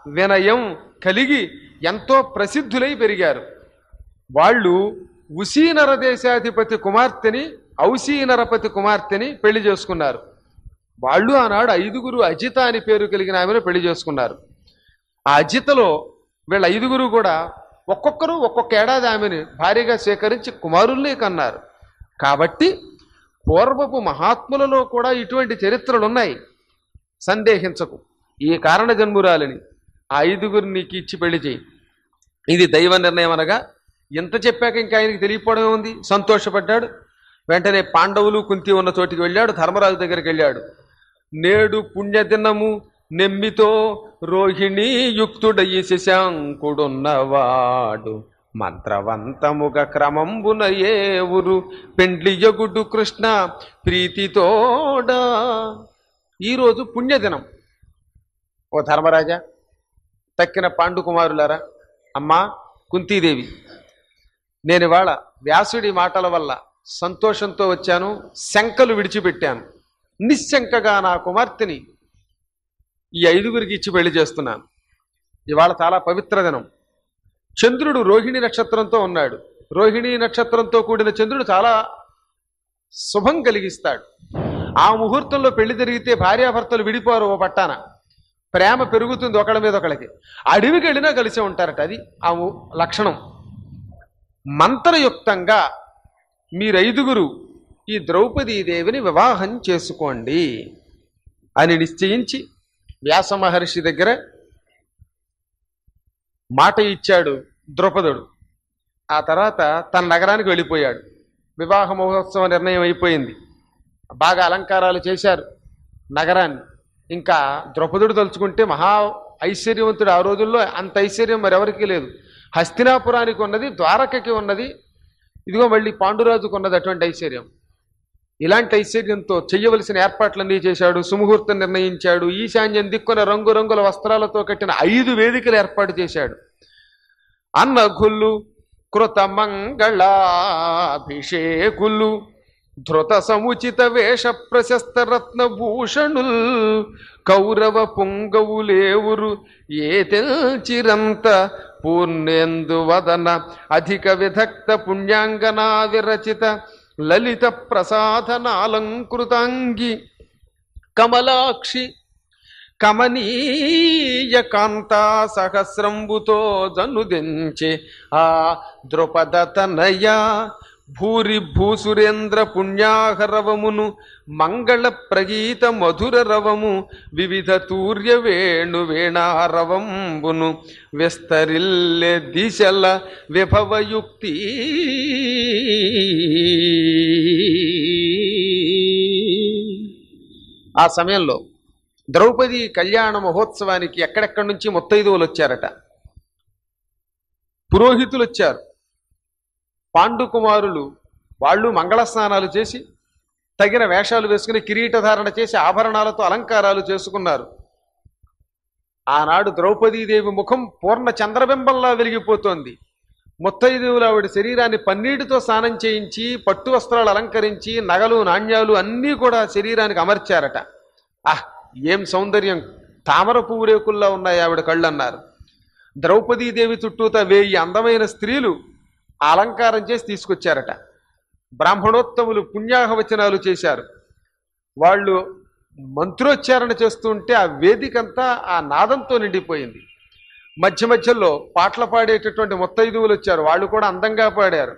C: వినయం కలిగి ఎంతో ప్రసిద్ధులై పెరిగారు వాళ్ళు ఉసీనర దేశాధిపతి కుమార్తెని ఔసీనరపతి కుమార్తెని పెళ్లి చేసుకున్నారు వాళ్ళు ఆనాడు ఐదుగురు అజిత అని పేరు కలిగిన ఆమెను పెళ్లి చేసుకున్నారు ఆ అజితలో వీళ్ళ ఐదుగురు కూడా ఒక్కొక్కరు ఒక్కొక్క ఏడాది ఆమెను భార్యగా స్వీకరించి కుమారుల్ని కన్నారు కాబట్టి పూర్వపు మహాత్ములలో కూడా ఇటువంటి చరిత్రలు ఉన్నాయి సందేహించకు ఈ కారణ జన్మురాలని ఆ ఐదుగురు నీకు ఇచ్చి పెళ్లి చేయి ఇది దైవ నిర్ణయం అనగా ఇంత చెప్పాక ఇంకా ఆయనకి తెలియకపోవడం ఉంది సంతోషపడ్డాడు వెంటనే పాండవులు కుంతి ఉన్న చోటికి వెళ్ళాడు ధర్మరాజు దగ్గరికి వెళ్ళాడు నేడు పుణ్యదినము నెమ్మితో రోహిణీ యుక్తుడయి శశాంకుడున్నవాడు మంత్రవంతముగ క్రమంబున ఏవురు పెండ్లియగుడు కృష్ణ ప్రీతితోడా ఈరోజు పుణ్యదినం ఓ ధర్మరాజా తక్కిన పాండుకుమారులారా అమ్మా కుంతీదేవి నేను ఇవాళ వ్యాసుడి మాటల వల్ల సంతోషంతో వచ్చాను శంకలు విడిచిపెట్టాను నిశ్శంకగా నా కుమార్తెని ఈ ఐదుగురికి ఇచ్చి పెళ్లి చేస్తున్నాను ఇవాళ చాలా పవిత్ర దినం చంద్రుడు రోహిణి నక్షత్రంతో ఉన్నాడు రోహిణి నక్షత్రంతో కూడిన చంద్రుడు చాలా శుభం కలిగిస్తాడు ఆ ముహూర్తంలో పెళ్లి జరిగితే భార్యాభర్తలు విడిపోరు ఓ పట్టాన ప్రేమ పెరుగుతుంది ఒకళ్ళ మీద ఒకళ్ళకి అడవికి వెళ్ళినా కలిసే ఉంటారట అది ఆ ము- లక్షణం మంత్రయుక్తంగా మీరైదుగురు ఈ ద్రౌపదీదేవిని వివాహం చేసుకోండి అని నిశ్చయించి వ్యాస మహర్షి దగ్గర మాట ఇచ్చాడు ద్రౌపదుడు ఆ తర్వాత తన నగరానికి వెళ్ళిపోయాడు వివాహ మహోత్సవ నిర్ణయం అయిపోయింది బాగా అలంకారాలు చేశారు నగరాన్ని ఇంకా ద్రౌపదుడు తలుచుకుంటే మహా ఐశ్వర్యవంతుడు ఆ రోజుల్లో అంత ఐశ్వర్యం మరెవరికి లేదు హస్తినాపురానికి ఉన్నది ద్వారకకి ఉన్నది ఇదిగో మళ్ళీ పాండురాజుకు ఉన్నది అటువంటి ఐశ్వర్యం ఇలాంటి ఐశ్వర్యంతో చెయ్యవలసిన ఏర్పాట్లన్నీ చేశాడు సుముహూర్తం నిర్ణయించాడు ఈశాన్యం దిక్కున రంగురంగుల వస్త్రాలతో కట్టిన ఐదు వేదికలు ఏర్పాటు చేశాడు అన్నఘుల్లు కృత మంగళాభిషేకులు ధృత సముచిత వేష ప్రశస్త రత్న భూషణుల్ కౌరవ పుంగవులేవురు ఏ తెల్చిరంత పూర్ణేందు వదన అధిక విధక్త పుణ్యాంగనా విరచిత లలిత ప్రసాదనాలంకృతాంగి కమలాక్షి కమనీయ కాంతా సహస్రంబుతో జనుదించే ఆ ద్రుపదతనయ భూరి భూసురేంద్ర పుణ్యాహరవమును మంగళ ప్రగీత మధుర రవము వివిధ తూర్య వేణు వేణారవంబును విస్తరిల్లె దిశల విభవయుక్తి ఆ సమయంలో ద్రౌపది కళ్యాణ మహోత్సవానికి ఎక్కడెక్కడి నుంచి ముత్తైదువులు వచ్చారట పురోహితులు వచ్చారు పాండుకుమారులు వాళ్ళు మంగళ స్నానాలు చేసి తగిన వేషాలు వేసుకుని కిరీటధారణ చేసి ఆభరణాలతో అలంకారాలు చేసుకున్నారు ఆనాడు ద్రౌపదీదేవి ముఖం పూర్ణ చంద్రబింబంలా వెలిగిపోతోంది ముత్తైదువులు ఆవిడ శరీరాన్ని పన్నీటితో స్నానం చేయించి పట్టు వస్త్రాలు అలంకరించి నగలు నాణ్యాలు అన్నీ కూడా శరీరానికి అమర్చారట ఆహ్ ఏం సౌందర్యం తామర పువ్వు రేకుల్లా ఉన్నాయి ఆవిడ కళ్ళు అన్నారు ద్రౌపదీదేవి చుట్టూత వేయి అందమైన స్త్రీలు ఆ అలంకారం చేసి తీసుకొచ్చారట బ్రాహ్మణోత్తములు పుణ్యాహవచనాలు చేశారు వాళ్ళు మంత్రోచ్చారణ చేస్తుంటే ఆ వేదికంతా ఆ నాదంతో నిండిపోయింది మధ్య మధ్యలో పాటలు పాడేటటువంటి ముత్తైదువులు వచ్చారు వాళ్ళు కూడా అందంగా పాడారు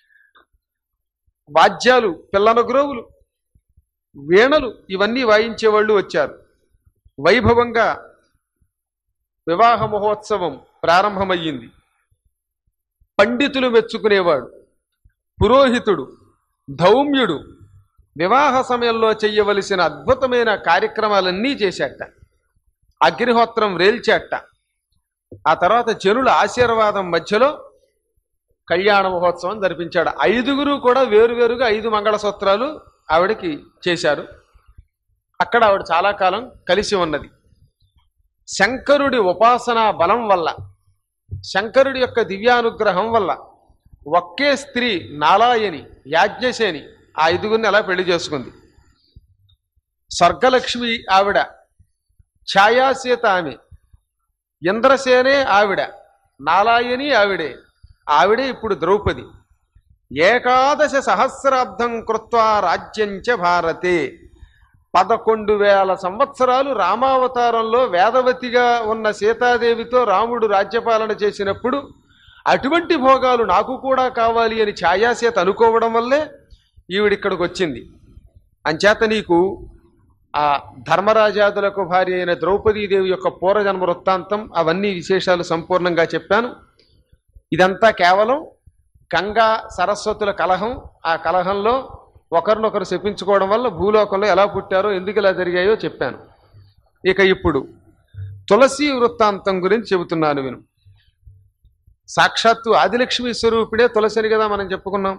C: వాద్యాలు పిల్లన గురువులు వీణలు ఇవన్నీ వాయించే వాళ్ళు వచ్చారు వైభవంగా వివాహ మహోత్సవం ప్రారంభమయ్యింది పండితులు మెచ్చుకునేవాడు పురోహితుడు ధౌమ్యుడు వివాహ సమయంలో చెయ్యవలసిన అద్భుతమైన కార్యక్రమాలన్నీ చేశాట అగ్నిహోత్రం రేల్చాట ఆ తర్వాత జనుల ఆశీర్వాదం మధ్యలో కళ్యాణ మహోత్సవం జరిపించాడు ఐదుగురు కూడా వేరువేరుగా ఐదు మంగళసూత్రాలు ఆవిడకి చేశారు అక్కడ ఆవిడ చాలా కాలం కలిసి ఉన్నది శంకరుడి ఉపాసనా బలం వల్ల శంకరుడి యొక్క దివ్యానుగ్రహం వల్ల ఒకే స్త్రీ నాలాయని యాజ్ఞసేని ఆ ఐదుగురిని అలా పెళ్లి చేసుకుంది స్వర్గలక్ష్మి ఆవిడ ఛాయాసీత ఆమె ఇంద్రసేనే ఆవిడ నాలాయని ఆవిడే ఆవిడే ఇప్పుడు ద్రౌపది ఏకాదశ సహస్రాబ్దం కృత్వా రాజ్యంచ భారతే పదకొండు వేల సంవత్సరాలు రామావతారంలో వేదవతిగా ఉన్న సీతాదేవితో రాముడు రాజ్యపాలన చేసినప్పుడు అటువంటి భోగాలు నాకు కూడా కావాలి అని ఛాయాసేత అనుకోవడం వల్లే ఈవిడిక్కడికి వచ్చింది అంచేత నీకు ఆ ధర్మరాజాదులకు భార్య అయిన ద్రౌపదీదేవి యొక్క పూర్వజన్మ వృత్తాంతం అవన్నీ విశేషాలు సంపూర్ణంగా చెప్పాను ఇదంతా కేవలం గంగా సరస్వతుల కలహం ఆ కలహంలో ఒకరినొకరు శపించుకోవడం వల్ల భూలోకంలో ఎలా పుట్టారో ఎందుకు ఇలా జరిగాయో చెప్పాను ఇక ఇప్పుడు తులసి వృత్తాంతం గురించి చెబుతున్నాను విను సాక్షాత్తు ఆదిలక్ష్మి స్వరూపిడే తులసిని కదా మనం చెప్పుకున్నాం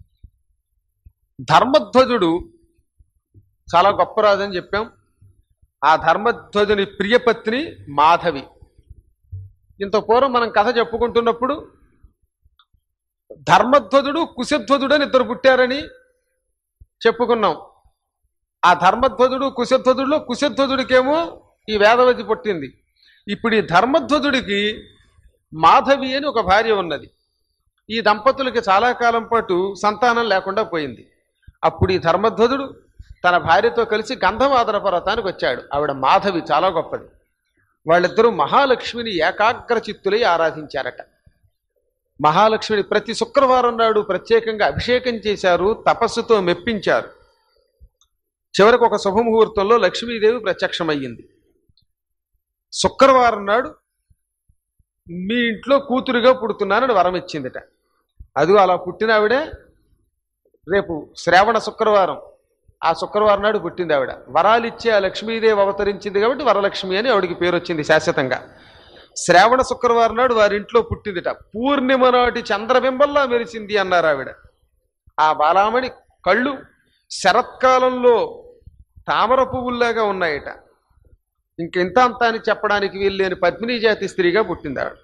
C: ధర్మధ్వజుడు చాలా గొప్ప రాజు అని చెప్పాం ఆ ధర్మధ్వజుని ప్రియపత్ని మాధవి ఇంత పూర్వం మనం కథ చెప్పుకుంటున్నప్పుడు ధర్మధ్వజుడు కుశధ్వజుడు అని ఇద్దరు పుట్టారని చెప్పుకున్నాం ఆ ధర్మధ్వజుడు కుశధ్వజుడులో కుశధ్వజుడికేమో ఈ వేదవతి పుట్టింది ఇప్పుడు ఈ ధర్మధ్వజుడికి మాధవి అని ఒక భార్య ఉన్నది ఈ దంపతులకి చాలా కాలం పాటు సంతానం లేకుండా పోయింది అప్పుడు ఈ ధర్మధ్వజుడు తన భార్యతో కలిసి గంధమాదన పర్వతానికి వచ్చాడు ఆవిడ మాధవి చాలా గొప్పది వాళ్ళిద్దరూ మహాలక్ష్మిని ఏకాగ్ర చిత్తులై ఆరాధించారట మహాలక్ష్మిని ప్రతి శుక్రవారం నాడు ప్రత్యేకంగా అభిషేకం చేశారు తపస్సుతో మెప్పించారు చివరికి ఒక శుభముహూర్తంలో లక్ష్మీదేవి ప్రత్యక్షమయ్యింది శుక్రవారం నాడు మీ ఇంట్లో కూతురుగా పుడుతున్నానని వరం ఇచ్చిందిట అది అలా పుట్టిన ఆవిడే రేపు శ్రావణ శుక్రవారం ఆ శుక్రవారం నాడు పుట్టింది ఆవిడ వరాలు ఇచ్చే ఆ లక్ష్మీదేవి అవతరించింది కాబట్టి వరలక్ష్మి అని ఆవిడికి పేరు వచ్చింది శాశ్వతంగా శ్రావణ శుక్రవారం నాడు వారి ఇంట్లో పుట్టిందిట పూర్ణిమ నాటి చంద్రబింబల్లా మెరిసింది అన్నారు ఆవిడ ఆ బాలామణి కళ్ళు శరత్కాలంలో తామర పువ్వుల్లాగా ఉన్నాయట ఇంకెంత అంత అని చెప్పడానికి వీల్లేని పద్మినీ జాతి స్త్రీగా పుట్టింది ఆవిడ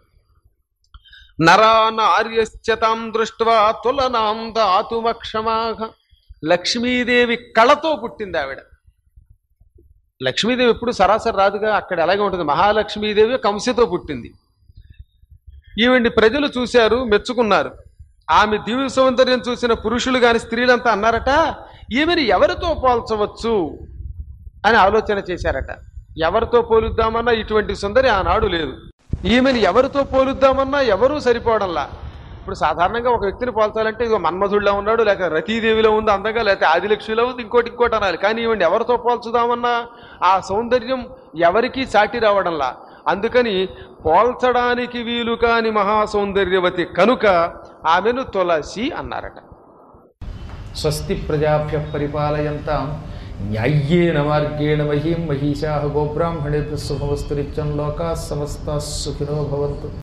C: నరానార్యశ్చతాం దృష్ట్వా తులనాం దాతుమక్షమాఘ లక్ష్మీదేవి కళతో పుట్టింది ఆవిడ లక్ష్మీదేవి ఎప్పుడు సరాసరి రాదుగా అక్కడ ఎలాగే ఉంటుంది మహాలక్ష్మీదేవి కంసతో పుట్టింది ఈవిడ్ని ప్రజలు చూశారు మెచ్చుకున్నారు ఆమె దివ్య సౌందర్యం చూసిన పురుషులు కాని స్త్రీలంతా అన్నారట ఈమెను ఎవరితో పోల్చవచ్చు అని ఆలోచన చేశారట ఎవరితో పోలుద్దామన్నా ఇటువంటి సుందరి ఆనాడు లేదు ఈమెను ఎవరితో పోలుద్దామన్నా ఎవరూ సరిపోవడంలా ఇప్పుడు సాధారణంగా ఒక వ్యక్తిని పోల్చాలంటే ఇదిగో మన్మధుడిలో ఉన్నాడు లేక రతీదేవిలో ఉంది అందంగా లేకపోతే ఆదిలక్ష్మిలో ఉంది ఇంకోటి ఇంకోటి అనాలి కానీ ఈవెన్ ఎవరితో పోల్చుదామన్నా ఆ సౌందర్యం ఎవరికీ సాటి రావడంలా అందుకని పోల్చడానికి వీలు కాని మహాసౌందర్యవతి కనుక ఆమెను తులసి అన్నారట
A: స్వస్తి ప్రజాభ్య పరిపాలయంతాం న్యాయ్యేన మార్గేణ మహీం మహిషా గోబ్రాహ్మణేభ్య శుభవస్తు నిత్యం లోకా సమస్త సుఖినో భవంతు